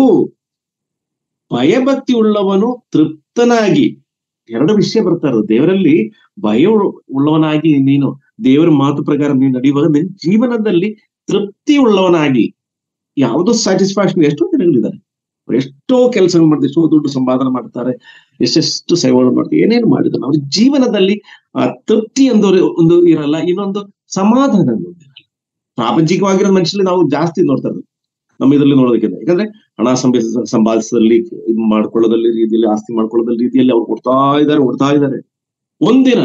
ಭಯಭಕ್ತಿ ಉಳ್ಳವನು ತೃಪ್ತನಾಗಿ ಎರಡು ವಿಷಯ ಬರ್ತಾ ಇರೋದು ದೇವರಲ್ಲಿ ಭಯ ಉಳ್ಳವನಾಗಿ ನೀನು ದೇವರ ಮಾತು ಪ್ರಕಾರ ನೀನು ನಡೆಯುವಾಗ ನಿನ್ ಜೀವನದಲ್ಲಿ ತೃಪ್ತಿ ಉಳ್ಳವನಾಗಿ ಯಾವುದೋ ಸ್ಯಾಟಿಸ್ಫ್ಯಾಕ್ಷನ್ ಎಷ್ಟೋ ಜನಗಳಿದ್ದಾರೆ ಎಷ್ಟೋ ಕೆಲಸಗಳು ಮಾಡ್ತಾರೆ ಎಷ್ಟೋ ದುಡ್ಡು ಸಂಪಾದನೆ ಮಾಡ್ತಾರೆ ಎಷ್ಟೆಷ್ಟು ಸೇವೆಗಳು ಮಾಡ್ತಾರೆ ಏನೇನು ಮಾಡಿದ್ದಾರೆ ಅವ್ರ ಜೀವನದಲ್ಲಿ ಆ ತೃಪ್ತಿ ಅಂದವ್ರು ಒಂದು ಇರಲ್ಲ ಇನ್ನೊಂದು ಸಮಾಧಾನ ಅನ್ನೋದು ಇರಲ್ಲ ಪ್ರಾಪಂಚಿಕವಾಗಿರೋ ಮನುಷ್ಯರಲ್ಲಿ ನಾವು ಜಾಸ್ತಿ ನೋಡ್ತಾ ಇರೋದು ನಮ್ಮ ಇದರಲ್ಲಿ ನೋಡೋದಕ್ಕಿಂತ ಯಾಕಂದ್ರೆ ಹಣ ಸಂಪಾದಿಸ ಸಂಪಾದಿಸದಲ್ಲಿ ಇದು ಮಾಡ್ಕೊಳ್ಳೋದಲ್ಲಿ ರೀತಿಯಲ್ಲಿ ಆಸ್ತಿ ಮಾಡ್ಕೊಳ್ಳೋದಲ್ಲಿ ರೀತಿಯಲ್ಲಿ ಅವ್ರು ಕೊಡ್ತಾ ಇದ್ದಾರೆ ಕೊಡ್ತಾ ಇದ್ದಾರೆ ಒಂದಿನ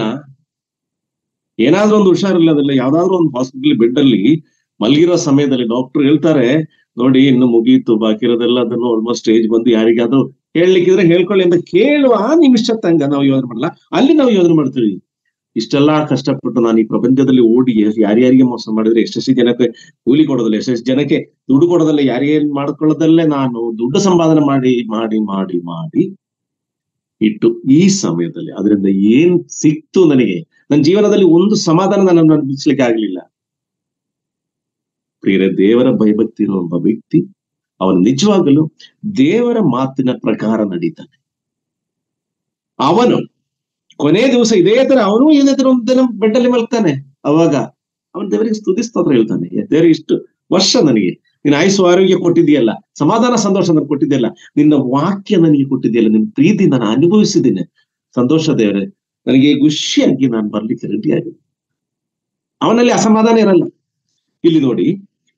ಏನಾದ್ರೂ ಒಂದು ಹುಷಾರಿಲ್ಲದಲ್ಲ ಯಾವ್ದಾದ್ರು ಒಂದು ಹಾಸ್ಪಿಟಲ್ ಬೆಡ್ ಅಲ್ಲಿ ಮಲಗಿರೋ ಸಮಯದಲ್ಲಿ ಡಾಕ್ಟರ್ ಹೇಳ್ತಾರೆ ನೋಡಿ ಇನ್ನು ಮುಗೀತು ಬಾಕಿ ಇರೋದೆಲ್ಲ ಅದನ್ನು ಆಲ್ಮೋಸ್ಟ್ ಸ್ಟೇಜ್ ಬಂದು ಯಾರಿಗಾದ್ರೂ ಹೇಳ್ಲಿಕ್ಕಿದ್ರೆ ಹೇಳ್ಕೊಳ್ಳಿ ಅಂತ ಕೇಳುವ ನಿಮಿಷ ತಂಗ ನಾವು ಯೋಚನೆ ಮಾಡಲ್ಲ ಅಲ್ಲಿ ನಾವು ಯೋಚನೆ ಮಾಡ್ತೀವಿ ಇಷ್ಟೆಲ್ಲಾ ಕಷ್ಟಪಟ್ಟು ನಾನು ಈ ಪ್ರಪಂಚದಲ್ಲಿ ಓಡಿ ಯಾರ್ಯಾರಿಗೆ ಮೋಸ ಮಾಡಿದ್ರೆ ಎಷ್ಟೆಷ್ಟು ಜನಕ್ಕೆ ಕೂಲಿ ಕೊಡೋದಿಲ್ಲ ಎಷ್ಟೆಷ್ಟು ಜನಕ್ಕೆ ದುಡ್ಡು ಕೊಡೋದಲ್ಲ ಯಾರಿಗೇನ್ ಮಾಡ್ಕೊಳ್ಳೋದಲ್ಲೇ ನಾನು ದುಡ್ಡು ಸಂಪಾದನೆ ಮಾಡಿ ಮಾಡಿ ಮಾಡಿ ಮಾಡಿ ಇಟ್ಟು ಈ ಸಮಯದಲ್ಲಿ ಅದರಿಂದ ಏನ್ ಸಿಕ್ತು ನನಗೆ ನನ್ನ ಜೀವನದಲ್ಲಿ ಒಂದು ಸಮಾಧಾನ ನಾನು ಅನುಭವಿಸ್ಲಿಕ್ಕೆ ಆಗ್ಲಿಲ್ಲ ಪ್ರಿಯರೇ ದೇವರ ಭಯಭಕ್ತಿ ಇರುವ ಒಬ್ಬ ವ್ಯಕ್ತಿ ಅವನು ನಿಜವಾಗಲು ದೇವರ ಮಾತಿನ ಪ್ರಕಾರ ನಡೀತಾನೆ ಅವನು ಕೊನೆ ದಿವಸ ಇದೇ ತರ ಅವನು ಇದೇ ತರ ಒಂದು ದಿನ ಬೆಡ್ಡಲ್ಲಿ ಮಲ್ತಾನೆ ಅವಾಗ ಅವನು ದೇವರಿಗೆ ಸ್ತುತಿಸ್ತತ್ರ ಹೇಳ್ತಾನೆ ದೇವರಿಗೆ ಇಷ್ಟು ವರ್ಷ ನನಗೆ ನಿನ್ನ ಆಯುಸು ಆರೋಗ್ಯ ಕೊಟ್ಟಿದೆಯಲ್ಲ ಸಮಾಧಾನ ಸಂತೋಷ ನನಗೆ ಕೊಟ್ಟಿದೆಯಲ್ಲ ನಿನ್ನ ವಾಕ್ಯ ನನಗೆ ಕೊಟ್ಟಿದೆಯಲ್ಲ ನಿನ್ನ ಪ್ರೀತಿ ನಾನು ಅನುಭವಿಸಿದ್ದೇನೆ ಸಂತೋಷ ದೇವರೇ ನನಗೆ ಖುಷಿಯಾಗಿ ನಾನು ಬರ್ಲಿಕ್ಕೆ ರೆಡಿ ಆಗಿದೆ ಅವನಲ್ಲಿ ಅಸಮಾಧಾನ ಇರಲ್ಲ ಇಲ್ಲಿ ನೋಡಿ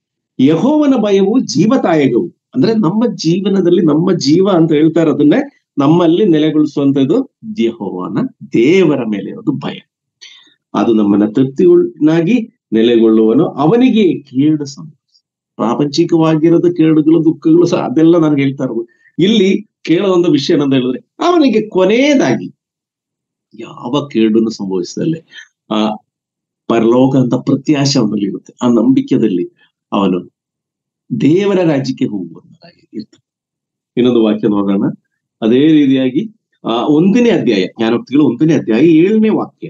ಯಹೋವನ ಭಯವು ಜೀವತಾಯಕವು ಅಂದ್ರೆ ನಮ್ಮ ಜೀವನದಲ್ಲಿ ನಮ್ಮ ಜೀವ ಅಂತ ಹೇಳ್ತಾ ಇರೋದನ್ನೇ ನಮ್ಮಲ್ಲಿ ನೆಲೆಗೊಳಿಸುವಂತದ್ದು ಯೆಹೋವನ ದೇವರ ಮೇಲೆ ಇರೋದು ಭಯ ಅದು ನಮ್ಮನ್ನ ತೃಪ್ತಿನಾಗಿ ನೆಲೆಗೊಳ್ಳುವನು ಅವನಿಗೆ ಕೇಡು ಸಂಭವಿಸ ಪ್ರಾಪಂಚಿಕವಾಗಿರೋದು ಕೇಡುಗಳು ದುಃಖಗಳು ಸಹ ಅದೆಲ್ಲ ನನಗೆ ಹೇಳ್ತಾ ಇರೋದು ಇಲ್ಲಿ ಕೇಳೋ ಒಂದು ವಿಷಯ ಏನಂತ ಹೇಳಿದ್ರೆ ಅವನಿಗೆ ಕೊನೆಯದಾಗಿ ಯಾವ ಕೇಡನ್ನು ಸಂಭವಿಸದಲ್ಲೇ ಆ ಪರಲೋಕ ಅಂತ ಪ್ರತ್ಯಾಶೆ ಅವನಲ್ಲಿ ಇರುತ್ತೆ ಆ ನಂಬಿಕೆಯಲ್ಲಿ ಅವನು ದೇವರ ರಾಜ್ಯಕ್ಕೆ ಹೋಗುವಂತಾಗಿ ಇರ್ತಾನೆ ಇನ್ನೊಂದು ವಾಕ್ಯ ನೋಡೋಣ ಅದೇ ರೀತಿಯಾಗಿ ಆ ಒಂದನೇ ಅಧ್ಯಾಯ ಜ್ಞಾನೋಕ್ತಿಗಳು ಒಂದನೇ ಅಧ್ಯಾಯ ಏಳನೇ ವಾಕ್ಯ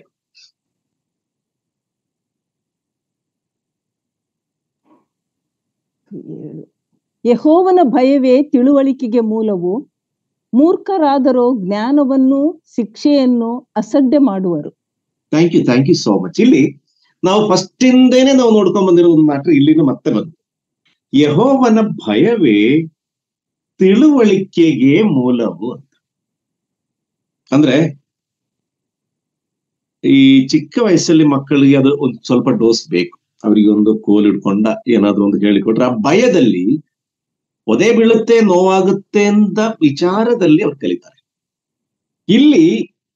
ಯಹೋವನ ಭಯವೇ ತಿಳುವಳಿಕೆಗೆ ಮೂಲವು ಮೂರ್ಖರಾದರೋ ಜ್ಞಾನವನ್ನು ಶಿಕ್ಷೆಯನ್ನು ಅಸಡ್ಡೆ ಮಾಡುವರು thank you thank you so much ಇಲ್ಲಿ ನಾವು ಫಸ್ಟ್ ಇಂದೇನೆ ನಾವು ನೋಡ್ಕೊಂಡ್ ಬಂದಿರೋ ಒಂದು ಮ್ಯಾಟ್ರ್ ಇಲ್ಲಿನ ಮತ್ತೆ ಬಂತು ಯಹೋವನ ಭಯವೇ ತಿಳುವಳಿಕೆಗೆ ಮೂಲವು ಅಂತ ಅಂದ್ರೆ ಈ ಚಿಕ್ಕ ವಯಸ್ಸಲ್ಲಿ ಮಕ್ಕಳಿಗೆ ಅದು ಒಂದು ಸ್ವಲ್ಪ ಡೋಸ್ ಬೇಕು ಅವರಿಗೆ ಒಂದು ಕೋಲ್ ಹಿಡ್ಕೊಂಡ ಏನಾದ್ರು ಒಂದು ಹೇಳಿಕೊಟ್ರೆ ಆ ಭಯದಲ್ಲಿ ಒದೆ ಬೀಳುತ್ತೆ ನೋವಾಗುತ್ತೆ ಅಂತ ವಿಚಾರದಲ್ಲಿ ಅವ್ರು ಕಲಿತಾರೆ ಇಲ್ಲಿ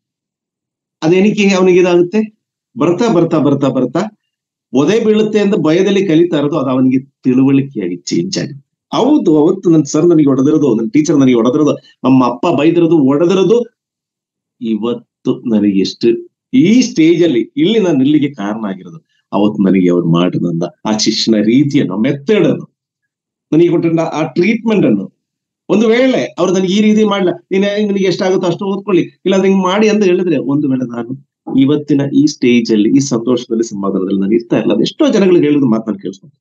ಅದೇನಿಕೆ ಅವನಿಗೆ ಇದಾಗುತ್ತೆ ಬರ್ತಾ ಬರ್ತಾ ಬರ್ತಾ ಬರ್ತಾ ಒದೆ ಬೀಳುತ್ತೆ ಅಂತ ಭಯದಲ್ಲಿ ಕಲಿತಾ ಇರೋದು ಅದು ಅವನಿಗೆ ತಿಳುವಳಿಕೆಯಾಗಿ ಚೇಂಜ್ ಆಗುತ್ತೆ ಹೌದು ಅವತ್ತು ನನ್ನ ಸರ್ ನನಗೆ ಹೊಡೆದಿರೋದು ನನ್ನ ಟೀಚರ್ ನನಗೆ ಹೊಡೆದಿರೋದು ನಮ್ಮ ಅಪ್ಪ ಬೈದಿರೋದು ಹೊಡೆದಿರೋದು ಇವತ್ತು ನನಗೆ ಎಷ್ಟು ಈ ಸ್ಟೇಜ್ ಅಲ್ಲಿ ಇಲ್ಲಿ ನಾನು ಇಲ್ಲಿಗೆ ಕಾರಣ ಆಗಿರೋದು ಅವತ್ತು ನನಗೆ ಅವ್ರು ಮಾಡಿದಂದ ಆ ಶಿಕ್ಷಣ ರೀತಿಯನ್ನು ಮೆಥಡ್ ಅನ್ನು ನನಗೆ ಕೊಟ್ಟ ಆ ಟ್ರೀಟ್ಮೆಂಟ್ ಅನ್ನು ಒಂದು ವೇಳೆ ಅವ್ರು ನನಗೆ ಈ ರೀತಿ ಮಾಡ್ಲ ನೀನ್ ನಿನಗೆ ಎಷ್ಟಾಗುತ್ತೋ ಅಷ್ಟು ಓದ್ಕೊಳ್ಳಿ ಇಲ್ಲ ಹಿಂಗ್ ಮಾಡಿ ಅಂತ ಹೇಳಿದ್ರೆ ಒಂದು ವೇಳೆ ನಾನು ಇವತ್ತಿನ ಈ ಸ್ಟೇಜ್ ಅಲ್ಲಿ ಈ ಸಂತೋಷದಲ್ಲಿ ಸಮಾಧಾನದಲ್ಲಿ ನಾನು ಇರ್ತಾ ಇಲ್ಲ ಎಷ್ಟೋ ಜನಗಳಿಗೆ ಹೇಳಿದ ಮಾತು ನಾನು ಕೇಳಿಸ್ಕೊಂಡು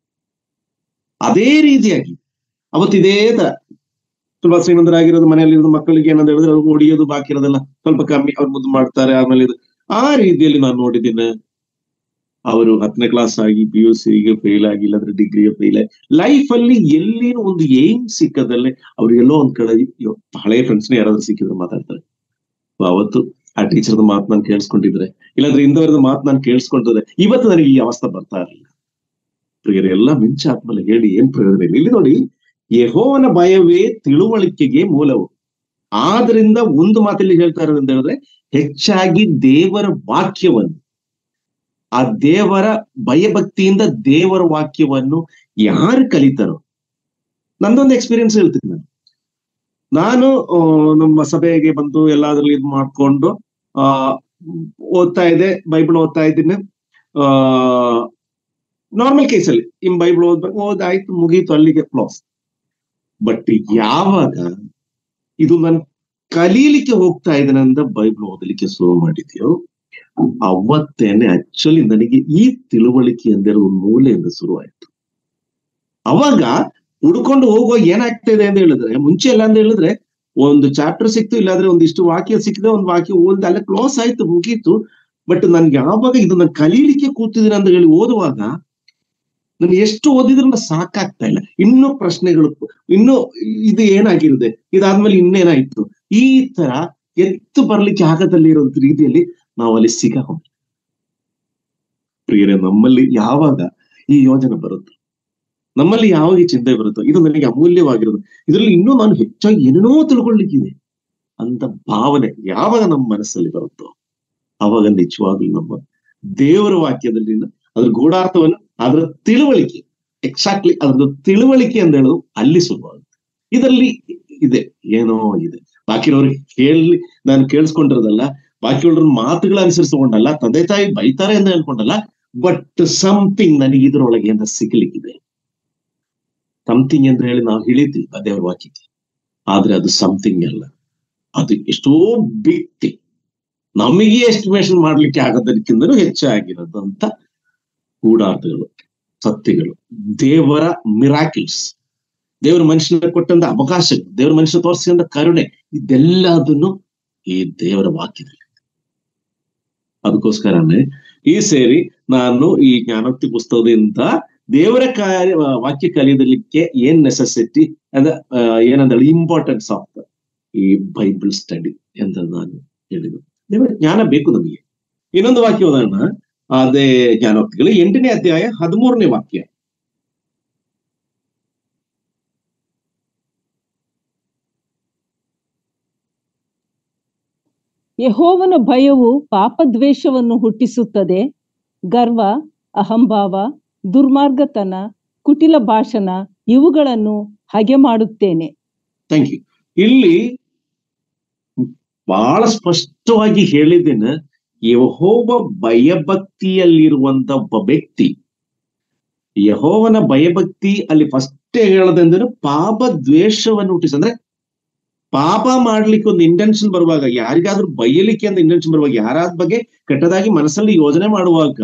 ಅದೇ ರೀತಿಯಾಗಿ ಅವತ್ತು ಇದೇ ತರ ತುಂಬಾ ಶ್ರೀಮಂತರಾಗಿರೋದು ಮನೆಯಲ್ಲಿ ಇರೋದು ಮಕ್ಕಳಿಗೆ ಏನಂತ ಹೇಳಿದ್ರೆ ಅವ್ರು ಹೊಡಿಯೋದು ಬಾಕಿ ಇರೋದೆಲ್ಲ ಸ್ವಲ್ಪ ಕಮ್ಮಿ ಅವ್ರು ಮುದ್ದು ಮಾಡ್ತಾರೆ ಆಮೇಲೆ ಇದು ಆ ರೀತಿಯಲ್ಲಿ ನಾನು ನೋಡಿದ್ದೀನಿ ಅವರು ಹತ್ತನೇ ಕ್ಲಾಸ್ ಆಗಿ ಪಿ ಯು ಸಿಗೆ ಫೇಲ್ ಆಗಿ ಇಲ್ಲಾಂದ್ರೆ ಡಿಗ್ರಿಗೆ ಫೇಲ್ ಆಗಿ ಲೈಫ್ ಅಲ್ಲಿ ಎಲ್ಲಿನೂ ಒಂದು ಏಮ್ ಸಿಕ್ಕದಲ್ಲೇ ಅವ್ರು ಎಲ್ಲೋ ಒಂದ್ ಕಡೆ ಅಯ್ಯೋ, ಹಳೆ ಫ್ರೆಂಡ್ಸ್ನ ಯಾರಾದ್ರೂ ಸಿಕ್ಕಿದ್ರೆ ಮಾತಾಡ್ತಾರೆ ಅವತ್ತು ಆ ಟೀಚರ್ದ ಮಾತು ನಾನು ಕೇಳಿಸ್ಕೊಂಡಿದ್ರೆ ಇಲ್ಲಾಂದ್ರೆ ಇಂದವರದ ಮಾತು ನಾನು ಕೇಳಿಸ್ಕೊಂಡಿದ್ರೆ ಇವತ್ತು ನನಗೆ ಈ ಅವಸ್ಥೆ ಬರ್ತಾ ಇರಲಿಲ್ಲ ಪ್ರಿಯರೇ ಎಲ್ಲ ಮಿಂಚ ಆದ್ಮೇಲೆ ಹೇಳಿ ಏನ್ ಪ್ರಯೋಜನ ಇಲ್ಲ ಇಲ್ಲಿ ನೋಡಿ ಯಹೋವನ ಭಯವೇ ತಿಳುವಳಿಕೆಗೆ ಮೂಲವು ಆದ್ರಿಂದ ಒಂದು ಮಾತಲ್ಲಿ ಹೇಳ್ತಾ ಇರೋದು ಅಂತ ಹೇಳಿದ್ರೆ ಹೆಚ್ಚಾಗಿ ದೇವರ ವಾಕ್ಯವನ್ನು ಆ ದೇವರ ಭಯಭಕ್ತಿಯಿಂದ ದೇವರ ವಾಕ್ಯವನ್ನು ಯಾರು ಕಲಿತಾರೋ ನಂದೊಂದು ಎಕ್ಸ್ಪೀರಿಯನ್ಸ್ ಹೇಳ್ತೀನಿ ನಾನು ನಾನು ಆ, ನಮ್ಮ ಸಭೆಗೆ ಬಂದು ಎಲ್ಲಾದ್ರಲ್ಲಿ ಇದು ಮಾಡ್ಕೊಂಡು ಆ ಓದ್ತಾ ಇದೆ ಬೈಬಲ್ ಓದ್ತಾ ಇದ್ದೀನಿ ಆ ನಾರ್ಮಲ್ ಕೇಸಲ್ಲಿ ಇನ್ ಬೈಬಲ್ ಓದ್ಬೇಕು ಓದಾಯ್ತು ಮುಗೀತು ಅಲ್ಲಿಗೆ ಕ್ಲೋಸ್ ಬಟ್ ಯಾವಾಗ ಇದು ನಾನು ಕಲೀಲಿಕ್ಕೆ ಹೋಗ್ತಾ ಇದ್ದೇನೆ ಅಂತ ಬೈಬಲ್ ಓದಲಿಕ್ಕೆ ಶುರು ಮಾಡಿದ್ಯೋ ಅವತ್ತೇನೆ ಆಕ್ಚುಲಿ ನನಗೆ ಈ ತಿಳುವಳಿಕೆ ಎಂದಿರೋ ಒಂದು ಮೂಲೆಯಿಂದ ಶುರುವಾಯ್ತು ಅವಾಗ ಹುಡ್ಕೊಂಡು ಹೋಗುವ ಏನಾಗ್ತಾ ಇದೆ ಅಂತ ಹೇಳಿದ್ರೆ ಮುಂಚೆ ಎಲ್ಲ ಅಂತ ಹೇಳಿದ್ರೆ ಒಂದು ಚಾಪ್ಟರ್ ಸಿಕ್ತು ಇಲ್ಲಾಂದ್ರೆ ಒಂದಿಷ್ಟು ವಾಕ್ಯ ಸಿಕ್ಕಿದೆ ಒಂದು ವಾಕ್ಯ ಓದಿದೆ ಅಲ್ಲೇ ಕ್ಲೋಸ್ ಆಯ್ತು ಮುಗೀತು ಬಟ್ ನನ್ಗೆ ಯಾವಾಗ ಇದು ನಾನು ಕಲೀಲಿಕ್ಕೆ ಕೂತಿದ್ದೀನಿ ಅಂತ ಹೇಳಿ ಓದುವಾಗ ನಾನು ಎಷ್ಟು ಓದಿದ್ರು ಸಾಕಾಗ್ತಾ ಇಲ್ಲ ಇನ್ನೂ ಪ್ರಶ್ನೆಗಳು ಇನ್ನೂ ಇದು ಏನಾಗಿರುತ್ತೆ ಇದಾದ್ಮೇಲೆ ಇನ್ನೇನಾಯ್ತು ಈ ತರ ಎತ್ತು ಬರ್ಲಿಕ್ಕೆ ಆಗದಲ್ಲಿ ಇರೋ ರೀತಿಯಲ್ಲಿ ನಾವು ಅಲ್ಲಿ ಸಿಗಾಕೊಂಡ ಪ್ರಿಯರೇ ನಮ್ಮಲ್ಲಿ ಯಾವಾಗ ಈ ಯೋಜನೆ ಬರುತ್ತೆ ನಮ್ಮಲ್ಲಿ ಯಾವಾಗ ಈ ಚಿಂತೆ ಬರುತ್ತೋ ಇದು ನನಗೆ ಅಮೂಲ್ಯವಾಗಿರೋದು ಇದರಲ್ಲಿ ಇನ್ನೂ ನಾನು ಹೆಚ್ಚಾಗಿ ಏನೇನೋ ತಿಳ್ಕೊಳ್ಳಿಕ್ಕಿದೆ ಅಂತ ಭಾವನೆ ಯಾವಾಗ ನಮ್ಮ ಮನಸ್ಸಲ್ಲಿ ಬರುತ್ತೋ ಅವಾಗ ನಿಜವಾಗ್ಲೂ ನಮ್ಮ ದೇವರ ವಾಕ್ಯದಲ್ಲಿ ಅದ್ರ ಗೂಢಾರ್ಥವನ್ನು ಅದರ ತಿಳುವಳಿಕೆ ಎಕ್ಸಾಕ್ಟ್ಲಿ ಅದ್ರದ್ದು ತಿಳುವಳಿಕೆ ಅಂತ ಹೇಳೋದು ಅಲ್ಲಿ ಶುರುವಾಗುತ್ತೆ ಇದರಲ್ಲಿ ಇದೆ ಏನೋ ಇದೆ ಬಾಕಿಯವ್ರಿಗೆ ಕೇಳಿ ನಾನು ಕೇಳಿಸ್ಕೊಂಡಿರೋದಲ್ಲ ಬಾಕಿಯವ್ರ ಮಾತುಗಳ ಅನುಸರಿಸಿಕೊಂಡಲ್ಲ ತಂದೆ ತಾಯಿ ಬೈತಾರೆ ಅಂತ ಹೇಳ್ಕೊಂಡಲ್ಲ ಬಟ್ ಸಮಥಿಂಗ್ ನನಗೆ ಇದರೊಳಗೆ ಅಂತ ಸಿಗ್ಲಿಕ್ಕಿದೆ ಸಮಥಿಂಗ್ ಅಂತ ಹೇಳಿ ನಾವು ಹೇಳಿದ್ವಿ ದೇವರ ವಾಕ್ಯಕ್ಕೆ ಆದ್ರೆ ಅದು ಸಮಥಿಂಗ್ ಅಲ್ಲ ಅದು ಎಷ್ಟೋ ಬಿಗ್ ಥಿಂಗ್ ನಮಗೆ ಎಸ್ಟಿಮೇಷನ್ ಮಾಡ್ಲಿಕ್ಕೆ ಆಗೋದಕ್ಕಿಂತಲೂ ಹೆಚ್ಚಾಗಿರೋದಂತ ಗೂಢಾರ್ಥಗಳು ಸತ್ಯಗಳು ದೇವರ ಮಿರಾಕಿಲ್ಸ್ ದೇವರ ಮನುಷ್ಯನ ಕೊಟ್ಟಂತ ಅವಕಾಶಗಳು ದೇವರ ಮನುಷ್ಯ ತೋರಿಸಿದಂತ ಕರುಣೆ ಇದೆಲ್ಲದನ್ನು ಈ ದೇವರ ವಾಕ್ಯದಲ್ಲಿ ಅದಕ್ಕೋಸ್ಕರನೇ ಈ ಸೇರಿ ನಾನು ಈ ಜ್ಞಾನೋಕ್ತಿ ಪುಸ್ತಕದಿಂದ ದೇವರ ಕಾರ್ಯ ವಾಕ್ಯ ಕಲಿಯೋದಕ್ಕೆ ಏನ್ ನೆಸೆಸಿಟಿ ಅದ ಏನಂದ್ರೆ ಇಂಪಾರ್ಟೆನ್ಸ್ ಆಫ್ ಈ ಬೈಬಲ್ ಸ್ಟಡಿ ಅಂತ ನಾನು ಹೇಳಿದ್ದು ದೇವರ ಜ್ಞಾನ ಬೇಕು ನಮಗೆ ಇನ್ನೊಂದು ವಾಕ್ಯ ಓದೋಣ ಅದೇ ಜ್ಞಾನೋಕ್ತಿಗಳು ಎಂಟನೇ ಅಧ್ಯಾಯ ಹದಿಮೂರನೇ ವಾಕ್ಯ ಯಹೋವನ ಭಯವು ಪಾಪದ್ವೇಷವನ್ನು ಹುಟ್ಟಿಸುತ್ತದೆ ಗರ್ವ ಅಹಂಭಾವ ದುರ್ಮಾರ್ಗತನ ಕುಟಿಲ ಭಾಷಣ ಇವುಗಳನ್ನು ಹಗೆ ಮಾಡುತ್ತೇನೆ ಥ್ಯಾಂಕ್ ಯು ಇಲ್ಲಿ ಬಹಳ ಸ್ಪಷ್ಟವಾಗಿ ಹೇಳಿದ್ದೇನೆ ಯಹೋವ ಭಯಭಕ್ತಿಯಲ್ಲಿರುವಂತ ಒಬ್ಬ ವ್ಯಕ್ತಿ ಯಹೋವನ ಭಯಭಕ್ತಿ ಅಲ್ಲಿ ಫಸ್ಟ್ ಹೇಳದಂದ್ರೆ ಪಾಪ ದ್ವೇಷವನ್ನು ಹುಟ್ಟಿಸ ಅಂದ್ರೆ ಪಾಪ ಮಾಡ್ಲಿಕ್ಕೆ ಒಂದು ಇಂಟೆನ್ಷನ್ ಬರುವಾಗ ಯಾರಿಗಾದ್ರೂ ಬೈಯಲಿಕ್ಕೆ ಅಂತ ಇಂಟೆನ್ಷನ್ ಬರುವಾಗ ಯಾರಾದ ಬಗ್ಗೆ ಕೆಟ್ಟದಾಗಿ ಮನಸ್ಸಲ್ಲಿ ಯೋಜನೆ ಮಾಡುವಾಗ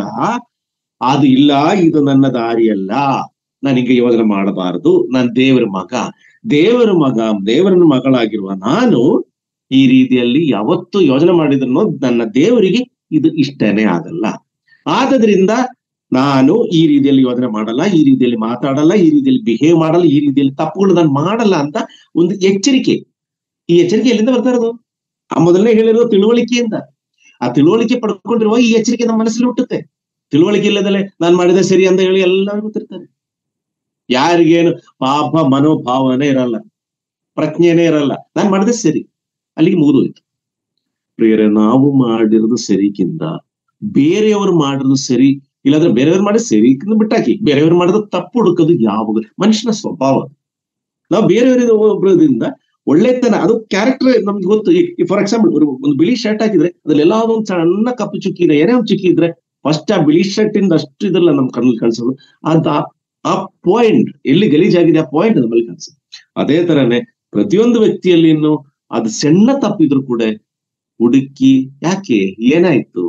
ಅದು ಇಲ್ಲ ಇದು ನನ್ನ ದಾರಿಯಲ್ಲ ನನಗೆ ಯೋಜನೆ ಮಾಡಬಾರದು ನಾನು ದೇವರ ಮಗ ದೇವರ ಮಗ ದೇವರನ ಮಗಳಾಗಿರುವ ನಾನು ಈ ರೀತಿಯಲ್ಲಿ ಯಾವತ್ತು ಯೋಜನೆ ಮಾಡಿದ್ರು ನನ್ನ ದೇವರಿಗೆ ಇದು ಇಷ್ಟನೇ ಆಗಲ್ಲ ಆದದ್ರಿಂದ ನಾನು ಈ ರೀತಿಯಲ್ಲಿ ಯೋಜನೆ ಮಾಡಲ್ಲ ಈ ರೀತಿಯಲ್ಲಿ ಮಾತಾಡಲ್ಲ ಈ ರೀತಿಯಲ್ಲಿ ಬಿಹೇವ್ ಮಾಡಲ್ಲ ಈ ರೀತಿಯಲ್ಲಿ ತಪ್ಪುಗಳು ನಾನು ಮಾಡಲ್ಲ ಅಂತ ಒಂದು ಎಚ್ಚರಿಕೆ ಈ ಎಚ್ಚರಿಕೆ ಎಲ್ಲಿಂದ ಬರ್ತಾ ಇರೋದು ಆ ಮೊದಲನೇ ಹೇಳಿರೋದು ತಿಳುವಳಿಕೆಯಿಂದ ಆ ತಿಳುವಳಿಕೆ ಪಡ್ಕೊಂಡಿರುವ ಈ ಎಚ್ಚರಿಕೆ ನಮ್ಮ ಮನಸ್ಸಲ್ಲಿ ಹುಟ್ಟುತ್ತೆ ತಿಳುವಳಿಕೆ ಇಲ್ಲದಲ್ಲೇ ನಾನು ಮಾಡಿದೆ ಸರಿ ಅಂತ ಹೇಳಿ ಎಲ್ಲರೂ ಗೊತ್ತಿರ್ತಾರೆ ಯಾರಿಗೇನು ಪಾಪ ಮನೋಭಾವನೆ ಇರಲ್ಲ ಪ್ರಜ್ಞೆನೇ ಇರಲ್ಲ ನಾನು ಮಾಡಿದೆ ಸರಿ ಅಲ್ಲಿಗೆ ಮುಗಿದೋಯ್ತು ಪ್ರಿಯರೇ ನಾವು ಮಾಡಿರೋದು ಸರಿಗಿಂತ ಬೇರೆಯವರು ಮಾಡಿರೋದು ಸರಿ ಇಲ್ಲಾಂದ್ರೆ ಬೇರೆಯವ್ರು ಮಾಡಿದ ಸರಿ ಬಿಟ್ಟಾಕಿ ಬೇರೆಯವ್ರು ಮಾಡಿದ ತಪ್ಪು ಹುಡುಕೋದು ಯಾವಾಗ ಮನುಷ್ಯನ ಸ್ವಭಾವ ನಾವು ಬೇರೆಯವರಿಂದ ಒಬ್ಬರದಿಂದ ಒಳ್ಳೆತನ ಅದು ಕ್ಯಾರೆಕ್ಟರ್ ನಮ್ಗೆ ಗೊತ್ತು ಫಾರ್ ಎಕ್ಸಾಂಪಲ್ ಒಂದು ಬಿಳಿ ಶರ್ಟ್ ಹಾಕಿದ್ರೆ ಅದ್ರಲ್ಲಿ ಎಲ್ಲ ಒಂದು ಸಣ್ಣ ಕಪ್ಪು ಚುಕ್ಕಿ ಇದೆ ಏನೇ ಒಂದು ಚುಕ್ಕಿ ಇದ್ರೆ ಫಸ್ಟ್ ಆ ಬಿಳಿ ಶರ್ಟ್ ಇಂದ ಅಷ್ಟು ಇದಲ್ಲ ನಮ್ ಕಣ್ಣಲ್ಲಿ ಕಾಣಿಸೋದು ಅಂತ ಆ ಪಾಯಿಂಟ್ ಎಲ್ಲಿ ಗಲೀಜಾಗಿದೆ ಆ ಪಾಯಿಂಟ್ ನಮ್ಮಲ್ಲಿ ಕಾಣಿಸುತ್ತೆ ಅದೇ ತರನೇ ಪ್ರತಿಯೊಂದು ವ್ಯಕ್ತಿಯಲ್ಲಿ ಅದು ಸಣ್ಣ ತಪ್ಪಿದ್ರು ಕೂಡ ಹುಡುಕಿ ಯಾಕೆ ಏನಾಯ್ತು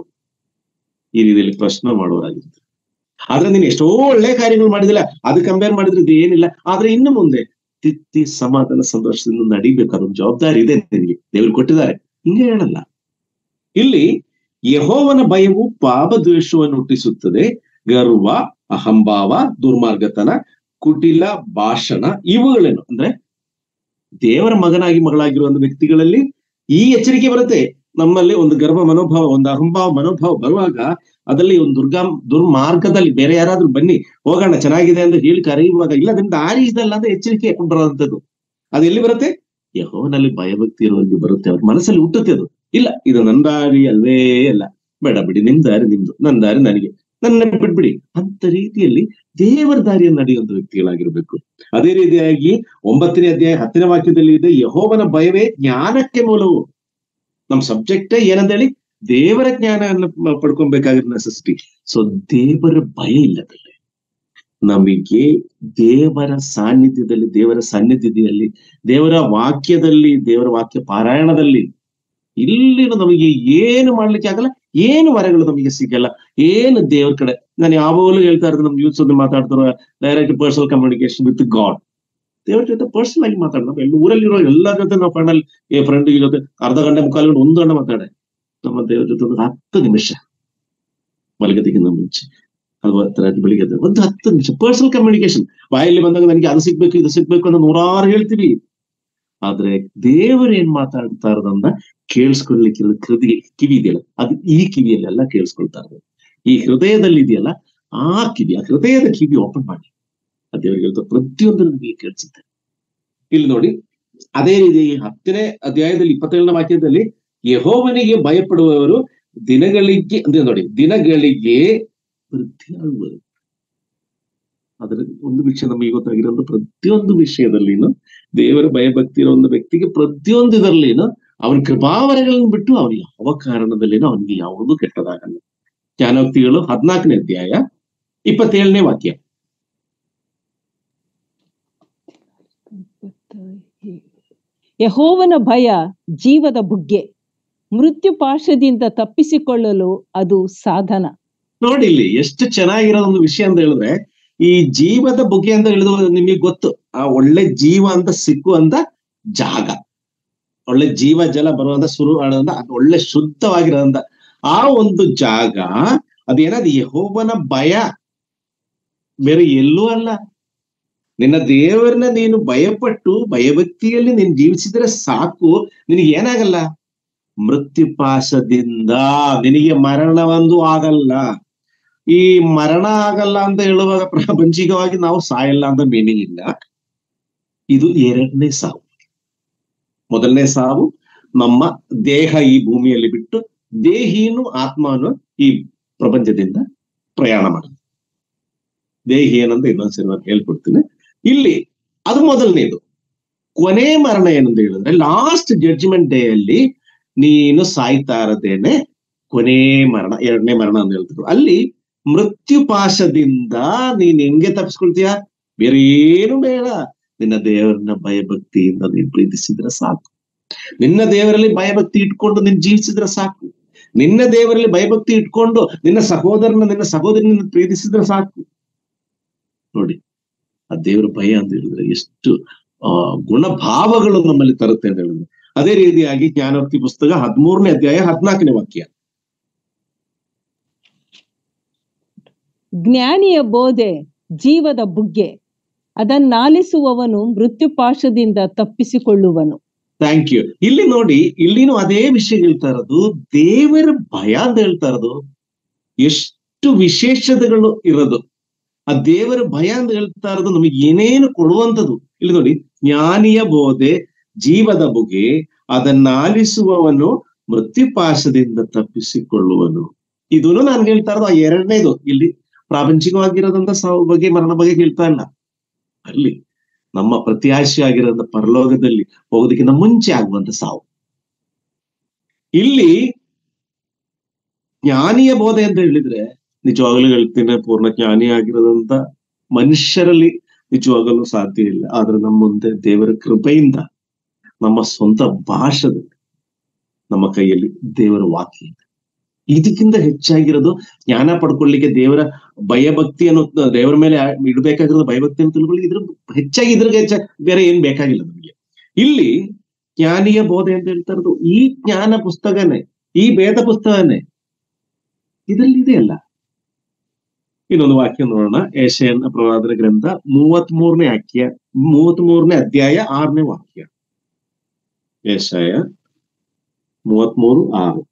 ಈ ರೀತಿಯಲ್ಲಿ ಪ್ರಶ್ನೆ ಮಾಡೋರಾಗಿರುತ್ತೆ ಆದ್ರೆ ನೀನು ಎಷ್ಟೋ ಒಳ್ಳೆ ಕಾರ್ಯಗಳು ಮಾಡಿದಿಲ್ಲ ಅದು ಕಂಪೇರ್ ಮಾಡಿದ್ರೆ ಇದು ಏನಿಲ್ಲ ಆದ್ರೆ ಇನ್ನು ಮುಂದೆ ತಿತ್ತಿ ಸಮಾಧಾನ ಸಂತೋಷದಿಂದ ನಡಿಬೇಕಾದ ಒಂದು ಜವಾಬ್ದಾರಿ ಇದೆ ನಿನಗೆ ದೇವರು ಕೊಟ್ಟಿದ್ದಾರೆ ಹಿಂಗೆ ಹೇಳಲ್ಲ ಇಲ್ಲಿ ಯಹೋವನ ಭಯವು ಪಾಪ ದ್ವೇಷವನ್ನು ಹುಟ್ಟಿಸುತ್ತದೆ ಗರ್ವ ಅಹಂಭಾವ ದುರ್ಮಾರ್ಗತನ ಕುಟಿಲ ಭಾಷಣ ಇವುಗಳೇನು ಅಂದ್ರೆ ದೇವರ ಮಗನಾಗಿ ಮಗಳಾಗಿರುವಂತ ವ್ಯಕ್ತಿಗಳಲ್ಲಿ ಈ ಎಚ್ಚರಿಕೆ ಬರುತ್ತೆ ನಮ್ಮಲ್ಲಿ ಒಂದು ಗರ್ವ ಮನೋಭಾವ ಒಂದು ಅಹಂಭಾವ ಮನೋಭಾವ ಬರುವಾಗ ಅದರಲ್ಲಿ ಒಂದು ದುರ್ಗಾ ದುರ್ಮಾರ್ಗದಲ್ಲಿ ಬೇರೆ ಯಾರಾದ್ರೂ ಬನ್ನಿ ಹೋಗೋಣ ಚೆನ್ನಾಗಿದೆ ಅಂತ ಹೇಳಿ ಕರೆಯುವಾಗ ಇಲ್ಲ ಅದನ್ನ ದಾರಿ ಇದಲ್ಲ ಅಂತ ಎಚ್ಚರಿಕೆ ಬರುವಂತದ್ದು ಅದು ಎಲ್ಲಿ ಬರುತ್ತೆ ಯಹೋನಲ್ಲಿ ಭಯಭಕ್ತಿ ಇರುವಲ್ಲಿ ಬರುತ್ತೆ ಅವ್ರ ಮನಸ್ಸಲ್ಲಿ ಹುಟ್ಟುತ್ತೆ ಅದು ಇಲ್ಲ ಇದು ನನ್ನ ದಾರಿ ಅಲ್ವೇ ಅಲ್ಲ ಬೇಡ ಬಿಡಿ ನಿಮ್ ದಾರಿ ನಿಮ್ದು ನನ್ನ ದಾರಿ ನನಗೆ ನನ್ನ ಬಿಟ್ಬಿಡಿ ಅಂತ ರೀತಿಯಲ್ಲಿ ದೇವರ ದಾರಿಯನ್ನು ನಡೆಯುವಂತ ವ್ಯಕ್ತಿಗಳಾಗಿರ್ಬೇಕು ಅದೇ ರೀತಿಯಾಗಿ ಒಂಬತ್ತನೇ ಅಧ್ಯಾಯ ಹತ್ತನೇ ವಾಕ್ಯದಲ್ಲಿ ಇದೆ ಯಹೋವನ ಭಯವೇ ಜ್ಞಾನಕ್ಕೆ ಮೂಲವು ನಮ್ ಸಬ್ಜೆಕ್ಟ್ ಏನಂತ ಹೇಳಿ ದೇವರ ಜ್ಞಾನವನ್ನು ಪಡ್ಕೊಬೇಕಾಗಿರೋ ನೆಸೆಸಿಟಿ ಸೊ ದೇವರ ಭಯ ಇಲ್ಲದಲ್ಲೇ ನಮಗೆ ದೇವರ ಸಾನ್ನಿಧ್ಯದಲ್ಲಿ ದೇವರ ಸನ್ನಿಧಿಯಲ್ಲಿ ದೇವರ ವಾಕ್ಯದಲ್ಲಿ ದೇವರ ವಾಕ್ಯ ಪಾರಾಯಣದಲ್ಲಿ ಇಲ್ಲಿ ನಮಗೆ ಏನು ಮಾಡ್ಲಿಕ್ಕೆ ಆಗಲ್ಲ ಏನು ವರಗಳು ನಮಗೆ ಸಿಗಲ್ಲ ಏನು ದೇವ್ರ ಕಡೆ ನಾನು ಯಾವಾಗಲೂ ಹೇಳ್ತಾ ಇರೋದು ನಮ್ ಯೂತ್ಸ್ ಒಂದು ಮಾತಾಡ್ತಾರ direct personal communication with God ದೇವ್ರ ಜೊತೆ ಪರ್ಸನಲ್ ಆಗಿ ಮಾತಾಡ ನಾವು ಎಲ್ಲ ಊರಲ್ಲಿರೋ ಎಲ್ಲರ ಜೊತೆ ನಾವು ಫ್ರೆಂಡಲ್ಲಿ ಏ ಫ್ರೆಂಡ್ ಜೊತೆ ಅರ್ಧ ಗಂಟೆ ಮುಕ್ಕಾಲು ಗಂಟೆ ಒಂದು ಗಂಟೆ ಮಾತಾಡೆ ನಮ್ಮ ದೇವ್ರ ಜೊತೆ ಒಂದು ಹತ್ತು ನಿಮಿಷ ಮಲಗದಿಗಿಂತ ಮುಂಚೆ ಅಥವಾ ಬೆಳಿಗ್ಗೆ ಒಂದು ಹತ್ತು ನಿಮಿಷ ಪರ್ಸನಲ್ ಕಮ್ಯುನಿಕೇಶನ್ ಬಾಯಲ್ಲಿ ಬಂದಾಗ ನನಗೆ ಅದು ಸಿಗ್ಬೇಕು ಇದು ಸಿಗ್ಬೇಕು ಅಂತ ನೂರಾರು ಹೇಳ್ತೀವಿ ಆದ್ರೆ ದೇವರು ಏನ್ ಮಾತಾಡ್ತಾ ಇರೋದನ್ನ ಕೇಳಿಸ್ಕೊಳ್ಲಿಕ್ಕೆ ಹೃದಯ ಕಿವಿ ಇದೆಯಲ್ಲ ಅದು ಈ ಕಿವಿಯಲ್ಲೆಲ್ಲ ಕೇಳಿಸ್ಕೊಳ್ತಾ ಇರೋದು ಈ ಹೃದಯದಲ್ಲಿ ಇದೆಯಲ್ಲ ಆ ಕಿವಿ ಆ ಹೃದಯದ ಕಿವಿ ಓಪನ್ ಮಾಡಿ ಆ ದೇವರಿಗೆ ಹೇಳ್ತಾ ಪ್ರತಿಯೊಂದು ನಿಮಗೆ ಕೇಳಿಸುತ್ತೆ ಇಲ್ಲಿ ನೋಡಿ ಅದೇ ರೀತಿ ಹತ್ತನೇ ಅಧ್ಯಾಯದಲ್ಲಿ ಇಪ್ಪತ್ತೇಳನೇ ವಾಕ್ಯದಲ್ಲಿ ಯಹೋವನಿಗೆ ಭಯಪಡುವವರು ದಿನಗಳಿಗೆ ಅಂದ್ರೆ ನೋಡಿ ದಿನಗಳಿಗೆ ವೃದ್ಧಿಯಾಗುವರು ಅದರ ಒಂದು ವಿಷಯ ನಮಗೆ ಗೊತ್ತಾಗಿರೋದು ಪ್ರತಿಯೊಂದು ವಿಷಯದಲ್ಲಿನು ದೇವರ ಭಯಭಕ್ತಿ ಇರೋ ಒಂದು ವ್ಯಕ್ತಿಗೆ ಪ್ರತಿಯೊಂದು ಇದರಲ್ಲಿನು ಅವನ ಕೃಪಾವರಗಳನ್ನು ಬಿಟ್ಟು ಅವನು ಯಾವ ಕಾರಣದಲ್ಲಿನೂ ಅವನಿಗೆ ಯಾವುದೂ ಕೆಟ್ಟದಾಗಲ್ಲ ಜ್ಞಾನೋಕ್ತಿಗಳು ಹದಿನಾಲ್ಕನೇ ಅಧ್ಯಾಯ ಇಪ್ಪತ್ತೇಳನೇ ವಾಕ್ಯ ಯಹೋವನ ಭಯ ಜೀವದ ಬುಗ್ಗೆ ಮೃತ್ಯು ಪಾಶದಿಂದ ತಪ್ಪಿಸಿಕೊಳ್ಳಲು ಅದು ಸಾಧನ ನೋಡಿ ಇಲ್ಲಿ ಎಷ್ಟು ಚೆನ್ನಾಗಿರೋ ಒಂದು ವಿಷಯ ಅಂತ ಹೇಳಿದ್ರೆ ಈ ಜೀವದ ಬುಗ್ಗೆ ಅಂತ ಹೇಳಿದ್ರೆ ನಿಮಗೆ ಗೊತ್ತು ಆ ಒಳ್ಳೆ ಜೀವ ಅಂತ ಸಿಕ್ಕುವಂತ ಜಾಗ ಒಳ್ಳೆ ಜೀವ ಜಲ ಬರುವಂತ ಸುರು ಆಡುವಂತ ಒಳ್ಳೆ ಶುದ್ಧವಾಗಿರೋಂತ ಆ ಒಂದು ಜಾಗ ಅದೇನಾದ ಯಹೋವನ ಭಯ ಬೇರೆ ಎಲ್ಲೂ ಅಲ್ಲ ನಿನ್ನ ದೇವರನ್ನ ನೀನು ಭಯಪಟ್ಟು ಭಯಭಕ್ತಿಯಲ್ಲಿ ನೀನು ಜೀವಿಸಿದ್ರೆ ಸಾಕು ನಿನಗೆ ಏನಾಗಲ್ಲ ಮೃತ್ಯುಪಾಶದಿಂದ ನಿನಗೆ ಮರಣವೊಂದು ಆಗಲ್ಲ ಈ ಮರಣ ಆಗಲ್ಲ ಅಂತ ಹೇಳುವಾಗ ಪ್ರಾಪಂಚಿಕವಾಗಿ ನಾವು ಸಾಯಲ್ಲ ಅಂತ ಮೀನಿಂಗ್ ಇಲ್ಲ ಇದು ಎರಡನೇ ಸಾವು ಮೊದಲನೇ ಸಾವು ನಮ್ಮ ದೇಹ ಈ ಭೂಮಿಯಲ್ಲಿ ಬಿಟ್ಟು ದೇಹಿಯನ್ನು ಆತ್ಮನು ಈ ಪ್ರಪಂಚದಿಂದ ಪ್ರಯಾಣ ಮಾಡುತ್ತೆ ದೇಹಿ ಏನಂತ ಇನ್ನೊಂದ್ಸರಿ ನಾನು ಹೇಳ್ಕೊಡ್ತೀನಿ ಇಲ್ಲಿ ಅದು ಮೊದಲನೇದು ಕೊನೆ ಮರಣ ಏನಂತ ಹೇಳಿದ್ರೆ ಲಾಸ್ಟ್ ಜಡ್ಜ್ಮೆಂಟ್ ಡೇ ಅಲ್ಲಿ ನೀನು ಸಾಯ್ತಾ ಇರದೇನೆ ಕೊನೆ ಮರಣ ಎರಡನೇ ಮರಣ ಅಂತ ಹೇಳ್ತಿದ್ರು ಅಲ್ಲಿ ಮೃತ್ಯು ಪಾಶದಿಂದ ನೀನ್ ಹೆಂಗೆ ತಪ್ಪಿಸ್ಕೊಳ್ತೀಯ ಬೇರೆ ಏನು ಬೇಡ ನಿನ್ನ ದೇವರನ್ನ ಭಯಭಕ್ತಿಯಿಂದ ನೀನ್ ಪ್ರೀತಿಸಿದ್ರೆ ಸಾಕು ನಿನ್ನ ದೇವರಲ್ಲಿ ಭಯಭಕ್ತಿ ಇಟ್ಕೊಂಡು ನೀನ್ ಜೀವಿಸಿದ್ರೆ ಸಾಕು ನಿನ್ನ ದೇವರಲ್ಲಿ ಭಯಭಕ್ತಿ ಇಟ್ಕೊಂಡು ನಿನ್ನ ಸಹೋದರನ ನಿನ್ನ ಸಹೋದರನ ಪ್ರೀತಿಸಿದ್ರೆ ಸಾಕು ನೋಡಿ ಆ ದೇವರ ಭಯ ಅಂತ ಹೇಳಿದ್ರೆ ಎಷ್ಟು ಆ ಗುಣಭಾವಗಳು ನಮ್ಮಲ್ಲಿ ತರುತ್ತೆ ಅಂತ ಹೇಳಿದ್ರೆ ಅದೇ ರೀತಿಯಾಗಿ ಜ್ಞಾನೋಕ್ತಿ ಪುಸ್ತಕ ಹದಿಮೂರನೇ ಅಧ್ಯಾಯ ಹದಿನಾಲ್ಕನೇ ವಾಕ್ಯ ಜ್ಞಾನಿಯ ಬೋಧೆ ಜೀವದ ಬುಗ್ಗೆ ಅದನ್ನಾಲಿಸುವವನು ಮೃತ್ಯುಪಾಶದಿಂದ ತಪ್ಪಿಸಿಕೊಳ್ಳುವನು ಥ್ಯಾಂಕ್ ಯು ಇಲ್ಲಿ ನೋಡಿ ಇಲ್ಲಿನೂ ಅದೇ ವಿಷಯ ಹೇಳ್ತಾ ಇರೋದು ದೇವರ ಭಯ ಅಂತ ಹೇಳ್ತಾ ಇರೋದು ಎಷ್ಟು ವಿಶೇಷತೆಗಳು ಇರೋದು ಆ ದೇವರ ಭಯ ಅಂತ ಹೇಳ್ತಾ ಇರೋದು ನಮಗೆ ಏನೇನು ಕೊಡುವಂಥದ್ದು ಇಲ್ಲಿ ನೋಡಿ ಜ್ಞಾನಿಯ ಬೋಧೆ ಜೀವದ ಬುಗೆ ಅದನ್ನಾಲಿಸುವವನು ಮೃತ್ಯುಪಾಶದಿಂದ ತಪ್ಪಿಸಿಕೊಳ್ಳುವನು ಇದನ್ನು ನಾನು ಹೇಳ್ತಾ ಇರೋದು ಆ ಎರಡನೇದು ಇಲ್ಲಿ ಪ್ರಾಪಂಚಿಕವಾಗಿರೋದಂತ ಸಾವು ಬಗ್ಗೆ ಮರಣ ಬಗ್ಗೆ ಹೇಳ್ತಾ ಇಲ್ಲ ಅಲ್ಲಿ ನಮ್ಮ ಪ್ರತ್ಯಾಶೆಯಾಗಿರೋದ ಪರಲೋಕದಲ್ಲಿ ಹೋಗೋದಕ್ಕಿಂತ ಮುಂಚೆ ಆಗುವಂತ ಸಾವು ಇಲ್ಲಿ ಜ್ಞಾನಿಯ ಬೋಧೆ ಅಂತ ಹೇಳಿದ್ರೆ ನಿಜವಾಗಲೂ ಹೇಳ್ತೀನಿ ಪೂರ್ಣ ಜ್ಞಾನಿ ಆಗಿರೋದಂತ ಮನುಷ್ಯರಲ್ಲಿ ನಿಜವಾಗಲೂ ಸಾಧ್ಯ ಇಲ್ಲ ಆದ್ರೆ ನಮ್ಮ ಮುಂದೆ ದೇವರ ಕೃಪೆಯಿಂದ ನಮ್ಮ ಸ್ವಂತ ಭಾಷೆದಲ್ಲಿ ನಮ್ಮ ಕೈಯಲ್ಲಿ ದೇವರ ವಾಕ್ಯ ಇದೆ ಇದಕ್ಕಿಂತ ಹೆಚ್ಚಾಗಿರೋದು ಜ್ಞಾನ ಪಡ್ಕೊಳ್ಳಿಕ್ಕೆ ದೇವರ ಭಯಭಕ್ತಿ ಅನ್ನೋ ದೇವರ ಮೇಲೆ ಇಡಬೇಕಾಗಿರೋದು ಭಯಭಕ್ತಿ ಅಂತ ತಿಳ್ಕೊಳ್ಳಿ ಇದ್ರ ಹೆಚ್ಚಾಗಿ ಇದ್ರಿಗೆ ಹೆಚ್ಚ ಬೇರೆ ಏನ್ ಬೇಕಾಗಿಲ್ಲ ನಮಗೆ ಇಲ್ಲಿ ಜ್ಞಾನಿಯ ಬೋಧೆ ಅಂತ ಹೇಳ್ತಾ ಇರೋದು ಈ ಜ್ಞಾನ ಪುಸ್ತಕನೇ ಈ ಭೇದ ಪುಸ್ತಕನೇ ಇದರಲ್ಲಿ ಇದೆಯಲ್ಲ ಇನ್ನೊಂದು ವಾಕ್ಯ ನೋಡೋಣ ಏಷಯನ್ನ ಪ್ರವಾದನ ಗ್ರಂಥ ಮೂವತ್ ಮೂರನೇ ವಾಕ್ಯ ಮೂವತ್ ಮೂರನೇ ಅಧ್ಯಾಯ ಆರನೇ ವಾಕ್ಯ ಏಷಯ ಮೂವತ್ಮೂರು ಆರು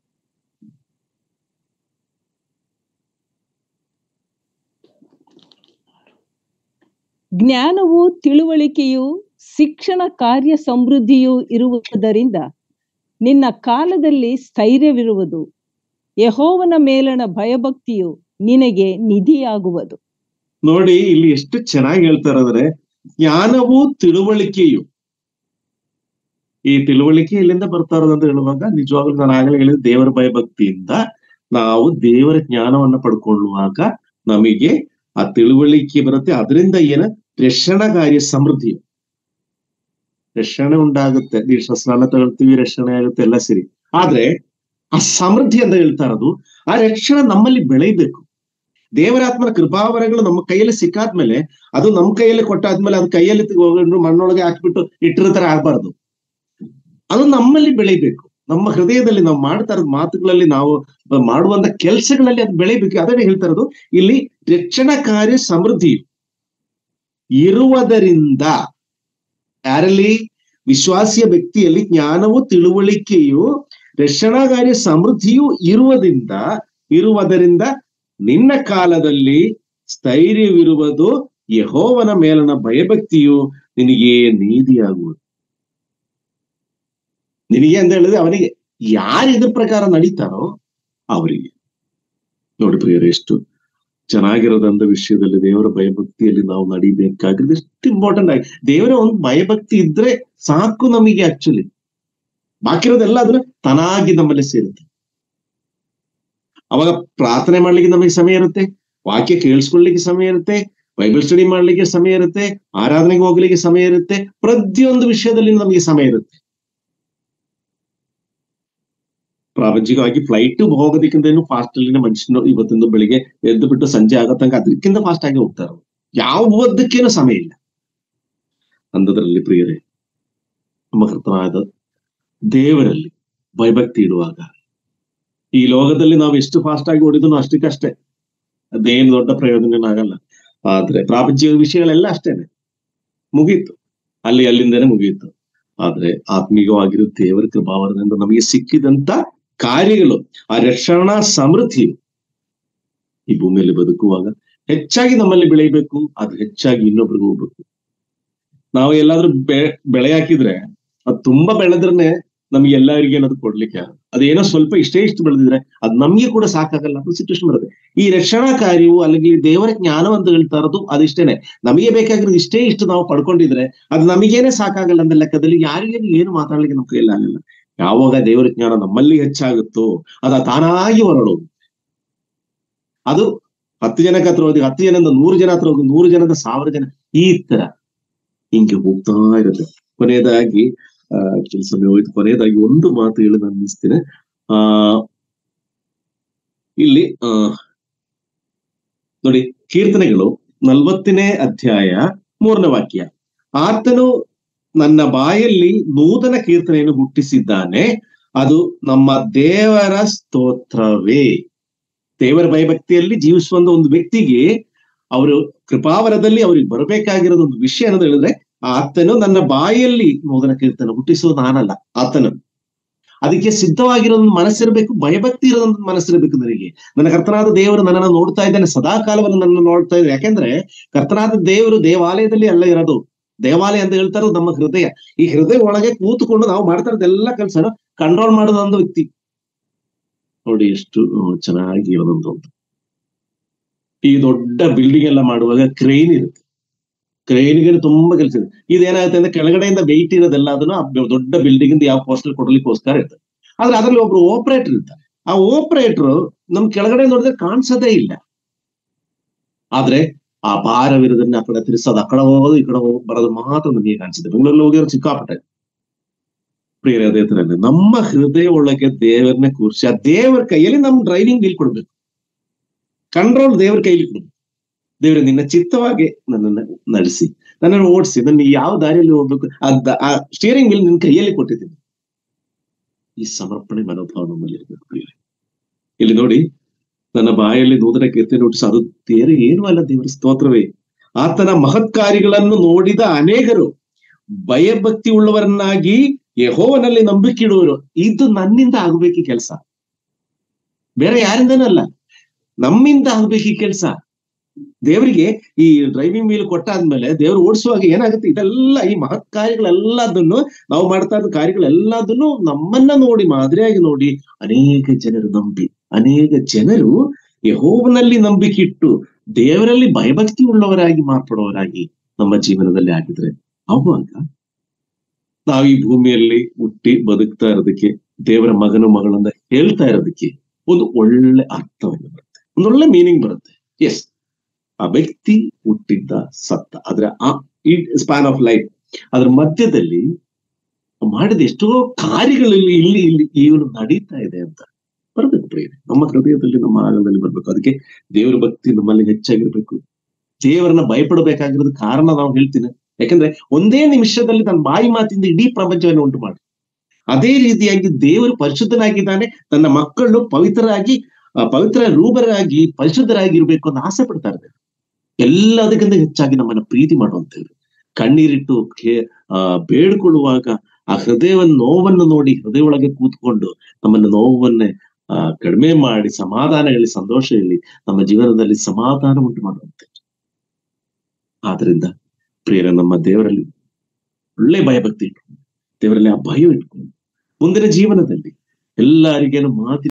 ಜ್ಞಾನವು ತಿಳುವಳಿಕೆಯು ಶಿಕ್ಷಣ ಕಾರ್ಯ ಸಮೃದ್ಧಿಯೂ ಇರುವುದರಿಂದ ನಿನ್ನ ಕಾಲದಲ್ಲಿ ಸ್ಥೈರ್ಯವಿರುವುದು ಯಹೋವನ ಮೇಲಣ ಭಯಭಕ್ತಿಯು ನಿನಗೆ ನಿಧಿಯಾಗುವುದು ನೋಡಿ ಇಲ್ಲಿ ಎಷ್ಟು ಚೆನ್ನಾಗಿ ಹೇಳ್ತಾರೆ ಅಂದ್ರೆ ಜ್ಞಾನವು ತಿಳುವಳಿಕೆಯು ಈ ತಿಳುವಳಿಕೆ ಇಲ್ಲಿಂದ ಬರ್ತಾ ಇರೋದಂತ ಹೇಳುವಾಗ ನಿಜವಾಗ್ಲೂ ನಾನು ಆಗಲೇ ಹೇಳಿದ ದೇವರ ಭಯಭಕ್ತಿಯಿಂದ ನಾವು ದೇವರ ಜ್ಞಾನವನ್ನ ಪಡ್ಕೊಳ್ಳುವಾಗ ನಮಗೆ ಆ ತಿಳುವಳಿಕೆ ಬರುತ್ತೆ ಅದರಿಂದ ಏನ ರಕ್ಷಣ ಕಾರ್ಯ ಸಮೃದ್ಧಿ ರಕ್ಷಣೆ ಉಂಟಾಗುತ್ತೆ ದೀಕ್ಷ ಸ್ನಾನ ತಗೊಳ್ತೀವಿ ರಕ್ಷಣೆ ಆಗುತ್ತೆ ಎಲ್ಲ ಸರಿ ಆದ್ರೆ ಆ ಸಮೃದ್ಧಿ ಅಂತ ಹೇಳ್ತಾ ಇರೋದು ಆ ರಕ್ಷಣೆ ನಮ್ಮಲ್ಲಿ ಬೆಳೆಯಬೇಕು ದೇವರಾತ್ಮನ ಕೃಪಾವರಗಳು ನಮ್ಮ ಕೈಯಲ್ಲಿ ಸಿಕ್ಕಾದ್ಮೇಲೆ ಅದು ನಮ್ಮ ಕೈಯಲ್ಲಿ ಕೊಟ್ಟಾದ್ಮೇಲೆ ಅದು ಕೈಯಲ್ಲಿ ತಗೊಂಡು ಮಣ್ಣೊಳಗೆ ಹಾಕ್ಬಿಟ್ಟು ಇಟ್ಟಿರೋ ತರ ಆಗ್ಬಾರ್ದು ಅದು ನಮ್ಮಲ್ಲಿ ಬೆಳಿಬೇಕು ನಮ್ಮ ಹೃದಯದಲ್ಲಿ ನಾವು ಮಾಡ್ತಾ ಇರೋದು ಮಾತುಗಳಲ್ಲಿ ನಾವು ಮಾಡುವಂತ ಕೆಲಸಗಳಲ್ಲಿ ಅದು ಬೆಳಿಬೇಕು ಅದನ್ನೇ ಹೇಳ್ತಾ ಇರೋದು ಇಲ್ಲಿ ರಕ್ಷಣಾ ಕಾರ್ಯ ಸಮೃದ್ಧಿ ಇರುವುದರಿಂದ ಯಾರಲ್ಲಿ ವಿಶ್ವಾಸಿಯ ವ್ಯಕ್ತಿಯಲ್ಲಿ ಜ್ಞಾನವು ತಿಳುವಳಿಕೆಯು ರಕ್ಷಣಾ ಕಾರ್ಯ ಸಮೃದ್ಧಿಯು ಇರುವುದರಿಂದ ಇರುವುದರಿಂದ ನಿನ್ನ ಕಾಲದಲ್ಲಿ ಸ್ಥೈರ್ಯವಿರುವುದು ಯಹೋವನ ಮೇಲನ ಭಯಭಕ್ತಿಯು ನಿನಗೆ ನೀತಿಯಾಗುವುದು ನಿನಗೆ ಅಂತ ಹೇಳಿದ್ರೆ ಅವನಿಗೆ ಯಾರು ಇದ್ರ ಪ್ರಕಾರ ನಡೀತಾರೋ ಅವರಿಗೆ ನೋಡಿ ಪ್ರಿಯರೇ ಎಷ್ಟು ಚೆನ್ನಾಗಿರೋದಂತ ವಿಷಯದಲ್ಲಿ ದೇವರ ಭಯಭಕ್ತಿಯಲ್ಲಿ ನಾವು ನಡಿಬೇಕಾಗಿರೋದು ಎಷ್ಟು ಇಂಪಾರ್ಟೆಂಟ್ ಆಗಿ ದೇವರ ಒಂದು ಭಯಭಕ್ತಿ ಇದ್ರೆ ಸಾಕು ನಮಗೆ ಆಕ್ಚುಲಿ ಬಾಕಿರೋದೆಲ್ಲ ಅದ್ರ ತನಾಗಿ ನಮ್ಮಲ್ಲಿ ಸೇರುತ್ತೆ ಅವಾಗ ಪ್ರಾರ್ಥನೆ ಮಾಡ್ಲಿಕ್ಕೆ ನಮಗೆ ಸಮಯ ಇರುತ್ತೆ ವಾಕ್ಯ ಕೇಳಿಸ್ಕೊಳ್ಳಿಕ್ಕೆ ಸಮಯ ಇರುತ್ತೆ ಬೈಬಲ್ ಸ್ಟಡಿ ಮಾಡ್ಲಿಕ್ಕೆ ಸಮಯ ಇರುತ್ತೆ ಆರಾಧನೆಗೆ ಹೋಗ್ಲಿಕ್ಕೆ ಸಮಯ ಇರುತ್ತೆ ಪ್ರತಿಯೊಂದು ವಿಷಯದಲ್ಲಿ ನಮಗೆ ಸಮಯ ಇರುತ್ತೆ ಪ್ರಾಪಂಚಿಕವಾಗಿ ಫ್ಲೈಟ್ ಹೋಗೋದಕ್ಕಿಂತ ಏನು ಫಾಸ್ಟ್ ಅಲ್ಲಿ ಮನುಷ್ಯನು ಇವತ್ತೊಂದು ಬೆಳಿಗ್ಗೆ ಎದ್ದು ಬಿಟ್ಟು ಸಂಜೆ ಆಗೋ ತನಕ ಅದಕ್ಕಿಂತ ಫಾಸ್ಟ್ ಆಗಿ ಹೋಗ್ತಾರೆ ಯಾವುದಕ್ಕೇನು ಸಮಯ ಇಲ್ಲ ಅಂದದ್ರಲ್ಲಿ ಪ್ರಿಯರೇ ನಮ್ಮ ಕರ್ತನಾದ ದೇವರಲ್ಲಿ ಭಯಭಕ್ತಿ ಇಡುವಾಗ ಈ ಲೋಕದಲ್ಲಿ ನಾವು ಎಷ್ಟು ಫಾಸ್ಟ್ ಆಗಿ ಹೊಡಿದ್ರು ಅಷ್ಟಕ್ಕಷ್ಟೇ ಅದೇನು ದೊಡ್ಡ ಪ್ರಯೋಜನ ಆಗಲ್ಲ ಆದ್ರೆ ಪ್ರಾಪಂಚಿಕ ವಿಷಯಗಳೆಲ್ಲ ಅಷ್ಟೇನೆ ಮುಗೀತು ಅಲ್ಲಿ ಅಲ್ಲಿಂದನೇ ಮುಗಿಯಿತು ಆದ್ರೆ ಆತ್ಮೀಯವಾಗಿರೋ ದೇವರ ಕೃಪಾವರದಿಂದ ನಮಗೆ ಸಿಕ್ಕಿದಂತ ಕಾರ್ಯಗಳು ಆ ರಕ್ಷಣಾ ಸಮೃದ್ಧಿಯು ಈ ಭೂಮಿಯಲ್ಲಿ ಬದುಕುವಾಗ ಹೆಚ್ಚಾಗಿ ನಮ್ಮಲ್ಲಿ ಬೆಳೆಯಬೇಕು ಅದು ಹೆಚ್ಚಾಗಿ ಇನ್ನೊಬ್ರಿಗೂ ಹೋಗ್ಬೇಕು ನಾವು ಎಲ್ಲಾದ್ರೂ ಬೆ ಬೆಳೆ ಹಾಕಿದ್ರೆ ಅದು ತುಂಬಾ ಬೆಳೆದ್ರನೆ ನಮ್ಗೆ ಎಲ್ಲರಿಗೂ ಏನದು ಕೊಡ್ಲಿಕ್ಕೆ ಆಗಲ್ಲ. ಅದೇನೋ ಸ್ವಲ್ಪ ಇಷ್ಟೇ ಇಷ್ಟು ಬೆಳೆದಿದ್ರೆ ಅದ್ ನಮ್ಗೆ ಕೂಡ ಸಾಕಾಗಲ್ಲ ಅನ್ನೋ ಸಿಚುವೇಶನ್ ಬರುತ್ತೆ ಈ ರಕ್ಷಣಾ ಕಾರ್ಯವು അല്ലെങ്കിൽ ದೇವರ ಜ್ಞಾನ ಅಂತ ಹೇಳ್ತಾ ಇರೋದು ಅದಿಷ್ಟೇನೆ ನಮಗೆ ಬೇಕಾಗಿರೋದು ಇಷ್ಟೇ ಇಷ್ಟು ನಾವು ಪಡ್ಕೊಂಡಿದ್ರೆ ಅದು ನಮಗೇನೆ ಸಾಕಾಗಲ್ಲ ಅಂದ ಲೆಕ್ಕದಲ್ಲಿ ಯಾರಿಗೇನು ಏನು ಮಾತಾಡ್ಲಿಕ್ಕೆ ನಮ್ಮ ಕೈಯಲ್ಲಿ ಆಗಲ್ಲ ಯಾವಾಗ ದೇವರ ಜ್ಞಾನ ನಮ್ಮಲ್ಲಿ ಹೆಚ್ಚಾಗುತ್ತೋ ಅದ ತಾನಾಗಿ ಹೊರಡೋದು ಅದು ಹತ್ತು ಜನಕ್ಕೆ ಹತ್ರ ಹೋಗಿ ಹತ್ತು ಜನದಿಂದ ನೂರು ಜನ ಹತ್ರ ಹೋಗಿ ನೂರು ಜನದ ಸಾವಿರ ಜನ ಈ ತರ ಹಿಂಗೆ ಹೋಗ್ತಾ ಇರುತ್ತೆ ಕೊನೆಯದಾಗಿ ಆ ಕೆಲಸ ಹೋಯ್ತು ಕೊನೆಯದಾಗಿ ಒಂದು ಮಾತು ಹೇಳಿ ನಾನು ಅನ್ನಿಸ್ತೇನೆ ಆ ಇಲ್ಲಿ ಆ ನೋಡಿ ಕೀರ್ತನೆಗಳು ನಲ್ವತ್ತನೇ ಅಧ್ಯಾಯ ಮೂರನೇ ವಾಕ್ಯ ಆತನು ನನ್ನ ಬಾಯಲ್ಲಿ ನೂತನ ಕೀರ್ತನೆಯನ್ನು ಹುಟ್ಟಿಸಿದ್ದಾನೆ ಅದು ನಮ್ಮ ದೇವರ ಸ್ತೋತ್ರವೇ ದೇವರ ಭಯಭಕ್ತಿಯಲ್ಲಿ ಜೀವಿಸುವಂತ ಒಂದು ವ್ಯಕ್ತಿಗೆ ಅವರು ಕೃಪಾವರದಲ್ಲಿ ಅವ್ರಿಗೆ ಬರಬೇಕಾಗಿರೋದು ಒಂದು ವಿಷಯ ಅನ್ನೋದು ಹೇಳಿದ್ರೆ ಆತನು ನನ್ನ ಬಾಯಲ್ಲಿ ನೂತನ ಕೀರ್ತನೆ ಹುಟ್ಟಿಸೋದು ನಾನಲ್ಲ ಆತನು ಅದಕ್ಕೆ ಸಿದ್ಧವಾಗಿರೋದೊಂದು ಮನಸ್ಸಿರಬೇಕು ಭಯಭಕ್ತಿ ಇರೋದೊಂದು ಮನಸ್ಸಿರಬೇಕು ನನಗೆ ನನ್ನ ಕರ್ತನಾದ ದೇವರು ನನ್ನನ್ನು ನೋಡ್ತಾ ಇದ್ದಾನೆ ಸದಾ ಕಾಲವನ್ನು ನನ್ನ ನೋಡ್ತಾ ಇದ್ದಾರೆ ಯಾಕೆಂದ್ರೆ ಕರ್ತನಾದ ದೇವರು ದೇವಾಲಯದಲ್ಲಿ ಅಲ್ಲ ಇರೋದು ದೇವಾಲಯ ಅಂತ ಹೇಳ್ತಾ ಇರೋದು ನಮ್ಮ ಹೃದಯ ಈ ಹೃದಯ ಒಳಗೆ ಕೂತ್ಕೊಂಡು ನಾವು ಮಾಡ್ತಾ ಇರೋದೆಲ್ಲ ಕೆಲಸ ಕಂಟ್ರೋಲ್ ಮಾಡೋದು ಒಂದು ವ್ಯಕ್ತಿ ನೋಡಿ ಎಷ್ಟು ಹ್ಮ್, ಚೆನ್ನಾಗಿ ಒಂದೊಂದು ಒಂದು ಈ ದೊಡ್ಡ ಬಿಲ್ಡಿಂಗ್ ಎಲ್ಲ ಮಾಡುವಾಗ ಕ್ರೇನ್ ಇರುತ್ತೆ ಕ್ರೇನ್ಗೆ ತುಂಬಾ ಕೆಲಸ ಇದೆ ಇದೇನಾಗುತ್ತೆ ಅಂದ್ರೆ ಕೆಳಗಡೆಯಿಂದ ವೆಯ್ಟ್ ಇರೋದೆಲ್ಲ ಅದನ್ನು ಆ ದೊಡ್ಡ ಬಿಲ್ಡಿಂಗ್ ಇಂದ ಯಾವ ಪೋಸ್ಟಲ್ ಕೊಡ್ಲಿಕ್ಕೋಸ್ಕರ ಇರ್ತದೆ ಆದ್ರೆ ಅದ್ರಲ್ಲಿ ಒಬ್ರು ಆಪರೇಟರ್ ಇರ್ತಾರೆ ಆ ಆಪರೇಟರ್ ನಮ್ ಕೆಳಗಡೆ ನೋಡಿದ್ರೆ ಕಾಣಿಸೋದೇ ಇಲ್ಲ ಆದ್ರೆ ಆ ಭಾರವಿರೋದನ್ನ ಆ ಕಡೆ ತಿರ್ಸೋದು ಆ ಕಡೆ ಹೋಗೋದು ಈ ಕಡೆ ಹೋಗೋದು ಬರೋದು ಮಾತ್ರ ನಮಗೆ ಕಾಣಿಸುತ್ತೆ ಬೆಂಗಳೂರಲ್ಲಿ ಹೋಗಿರೋ ಸಿಕ್ಕಾಪಟ್ಟೆ ಪ್ರಿಯರೇ ಅದೇ ತರ ನಮ್ಮ ಹೃದಯ ಒಳಗೆ ದೇವರನ್ನ ಕೂರಿಸಿ ಆ ದೇವರ ಕೈಯಲ್ಲಿ ನಮ್ ಡ್ರೈವಿಂಗ್ ವೀಲ್ ಕೊಡ್ಬೇಕು ಕಂಟ್ರೋಲ್ ದೇವರ ಕೈಲಿ ಕೊಡ್ಬೇಕು ದೇವರ ನಿನ್ನ ಚಿತ್ತವಾಗಿ ನನ್ನನ್ನ ನಡೆಸಿ ನನ್ನನ್ನು ಓಡಿಸಿ ನನ್ನ ಯಾವ ದಾರಿಯಲ್ಲಿ ಹೋಗ್ಬೇಕು ಅದ್ ಆ ಸ್ಟಿಯರಿಂಗ್ ವೀಲ್ ನಿನ್ನ ಕೈಯಲ್ಲಿ ಕೊಟ್ಟಿದ್ದೀನಿ ಈ ಸಮರ್ಪಣೆ ಮನೋಭಾವ ನಮ್ಮಲ್ಲಿ ಇರ್ಬೇಕು ಪ್ರಿಯರೇ. ಇಲ್ಲಿ ನೋಡಿ ನನ್ನ ಬಾಯಲ್ಲಿ ನೂತನ ಕೀರ್ತನೆ ಹುಟ್ಟಿಸಿ ಅದು ಬೇರೆ ಏನೂ ಅಲ್ಲ ದೇವರ ಸ್ತೋತ್ರವೇ ಆತನ ಮಹತ್ ಕಾರ್ಯಗಳನ್ನು ನೋಡಿದ ಅನೇಕರು ಭಯಭಕ್ತಿ ಉಳ್ಳವರನ್ನಾಗಿ ಯಹೋವನಲ್ಲಿ ನಂಬಿಕೆ ಇಡುವರು ಇದು ನನ್ನಿಂದ ಆಗ್ಬೇಕು ಈ ಕೆಲಸ ಬೇರೆ ಯಾರಿಂದನಲ್ಲ ನಮ್ಮಿಂದ ಆಗ್ಬೇಕು ಈ ಕೆಲಸ ದೇವರಿಗೆ ಈ ಡ್ರೈವಿಂಗ್ ವೀಲ್ ಕೊಟ್ಟಾದ್ಮೇಲೆ ದೇವ್ರು ಓಡಿಸುವಾಗ ಏನಾಗುತ್ತೆ ಇದೆಲ್ಲ ಈ ಮಹತ್ ಕಾರ್ಯಗಳೆಲ್ಲದನ್ನು ನಾವು ಮಾಡ್ತಾ ಇದ್ದ ಕಾರ್ಯಗಳೆಲ್ಲದನ್ನು ನಮ್ಮನ್ನ ನೋಡಿ ಮಾದರಿಯಾಗಿ ನೋಡಿ ಅನೇಕ ಜನರು ನಂಬಿ ಅನೇಕ ಜನರು ಯಹೋವನಲ್ಲಿ ನಂಬಿಕೆ ಇಟ್ಟು ದೇವರಲ್ಲಿ ಭಯಭಕ್ತಿ ಉಳ್ಳವರಾಗಿ ಮಾರ್ಪಡುವವರಾಗಿ ನಮ್ಮ ಜೀವನದಲ್ಲಿ ಆಗಿದ್ರೆ ಅವಾಗ ನಾವು ಈ ಭೂಮಿಯಲ್ಲಿ ಹುಟ್ಟಿ ಬದುಕ್ತಾ ಇರೋದಕ್ಕೆ ದೇವರ ಮಗನು ಮಗಳನ್ನ ಹೇಳ್ತಾ ಇರೋದಕ್ಕೆ ಒಂದು ಒಳ್ಳೆ ಅರ್ಥವನ್ನು ಬರುತ್ತೆ ಒಂದು ಒಳ್ಳೆ ಮೀನಿಂಗ್ ಬರುತ್ತೆ ಎಸ್ ಆ ವ್ಯಕ್ತಿ ಹುಟ್ಟಿದ್ದ ಸತ್ತ ಆದ್ರೆ ಆ ಈ ಸ್ಪ್ಯಾನ್ ಆಫ್ ಲೈಫ್ ಅದ್ರ ಮಧ್ಯದಲ್ಲಿ ಮಾಡಿದ ಎಷ್ಟೋ ಕಾರ್ಯಗಳು ಇಲ್ಲಿ ಇಲ್ಲಿ ಇಲ್ಲಿ ಇವನು ನಡೀತಾ ಇದೆ ಅಂತ ಬರ್ಬೇಕು ಪ್ರೇರಣೆ ನಮ್ಮ ಹೃದಯದಲ್ಲಿ ನಮ್ಮ ಆಗದಲ್ಲಿ ಬರ್ಬೇಕು ಅದಕ್ಕೆ ದೇವರ ಭಕ್ತಿ ನಮ್ಮಲ್ಲಿ ಹೆಚ್ಚಾಗಿರ್ಬೇಕು ದೇವರನ್ನ ಭಯಪಡಬೇಕಾಗಿರೋದು ಕಾರಣ ನಾವು ಹೇಳ್ತೀನಿ ಯಾಕಂದ್ರೆ ಒಂದೇ ನಿಮಿಷದಲ್ಲಿ ತನ್ನ ಬಾಯಿ ಮಾತಿಂದ ಇಡೀ ಪ್ರಪಂಚವನ್ನು ಉಂಟು ಮಾಡಿ ಅದೇ ರೀತಿಯಾಗಿ ದೇವರು ಪರಿಶುದ್ಧನಾಗಿದ್ದಾನೆ ತನ್ನ ಮಕ್ಕಳು ಪವಿತ್ರರಾಗಿ ಆ, ಪವಿತ್ರ ರೂಪರಾಗಿ ಪರಿಶುದ್ಧರಾಗಿರ್ಬೇಕು ಅಂತ ಆಸೆ ಪಡ್ತಾ ಇದ್ದಾರೆ ಎಲ್ಲದಕ್ಕಿಂತ ಹೆಚ್ಚಾಗಿ ನಮ್ಮನ್ನ ಪ್ರೀತಿ ಮಾಡುವಂತೇಳಿ ಕಣ್ಣೀರಿಟ್ಟು ಖೇ- ಆ ಬೇಡ್ಕೊಳ್ಳುವಾಗ ಆ ಹೃದಯವನ್ನು ನೋವನ್ನು ನೋಡಿ ಹೃದಯ ಒಳಗೆ ಕೂತ್ಕೊಂಡು ನಮ್ಮನ್ನ ನೋವನ್ನೇ ಆ ಕಡಿಮೆ ಮಾಡಿ ಸಮಾಧಾನ ಹೇಳಿ ಸಂತೋಷ ಹೇಳಿ ನಮ್ಮ ಜೀವನದಲ್ಲಿ ಸಮಾಧಾನ ಉಂಟು ಮಾಡುವಂತೆ ಆದ್ರಿಂದ ಪ್ರಿಯರ ನಮ್ಮ ದೇವರಲ್ಲಿ ಒಳ್ಳೆ ಭಯಭಕ್ತಿ ಇಟ್ಕೊಂಡು ದೇವರಲ್ಲಿ ಆ ಭಯ ಇಟ್ಕೊಂಡು ಮುಂದಿನ ಜೀವನದಲ್ಲಿ ಎಲ್ಲರಿಗೇನು ಮಾತಿ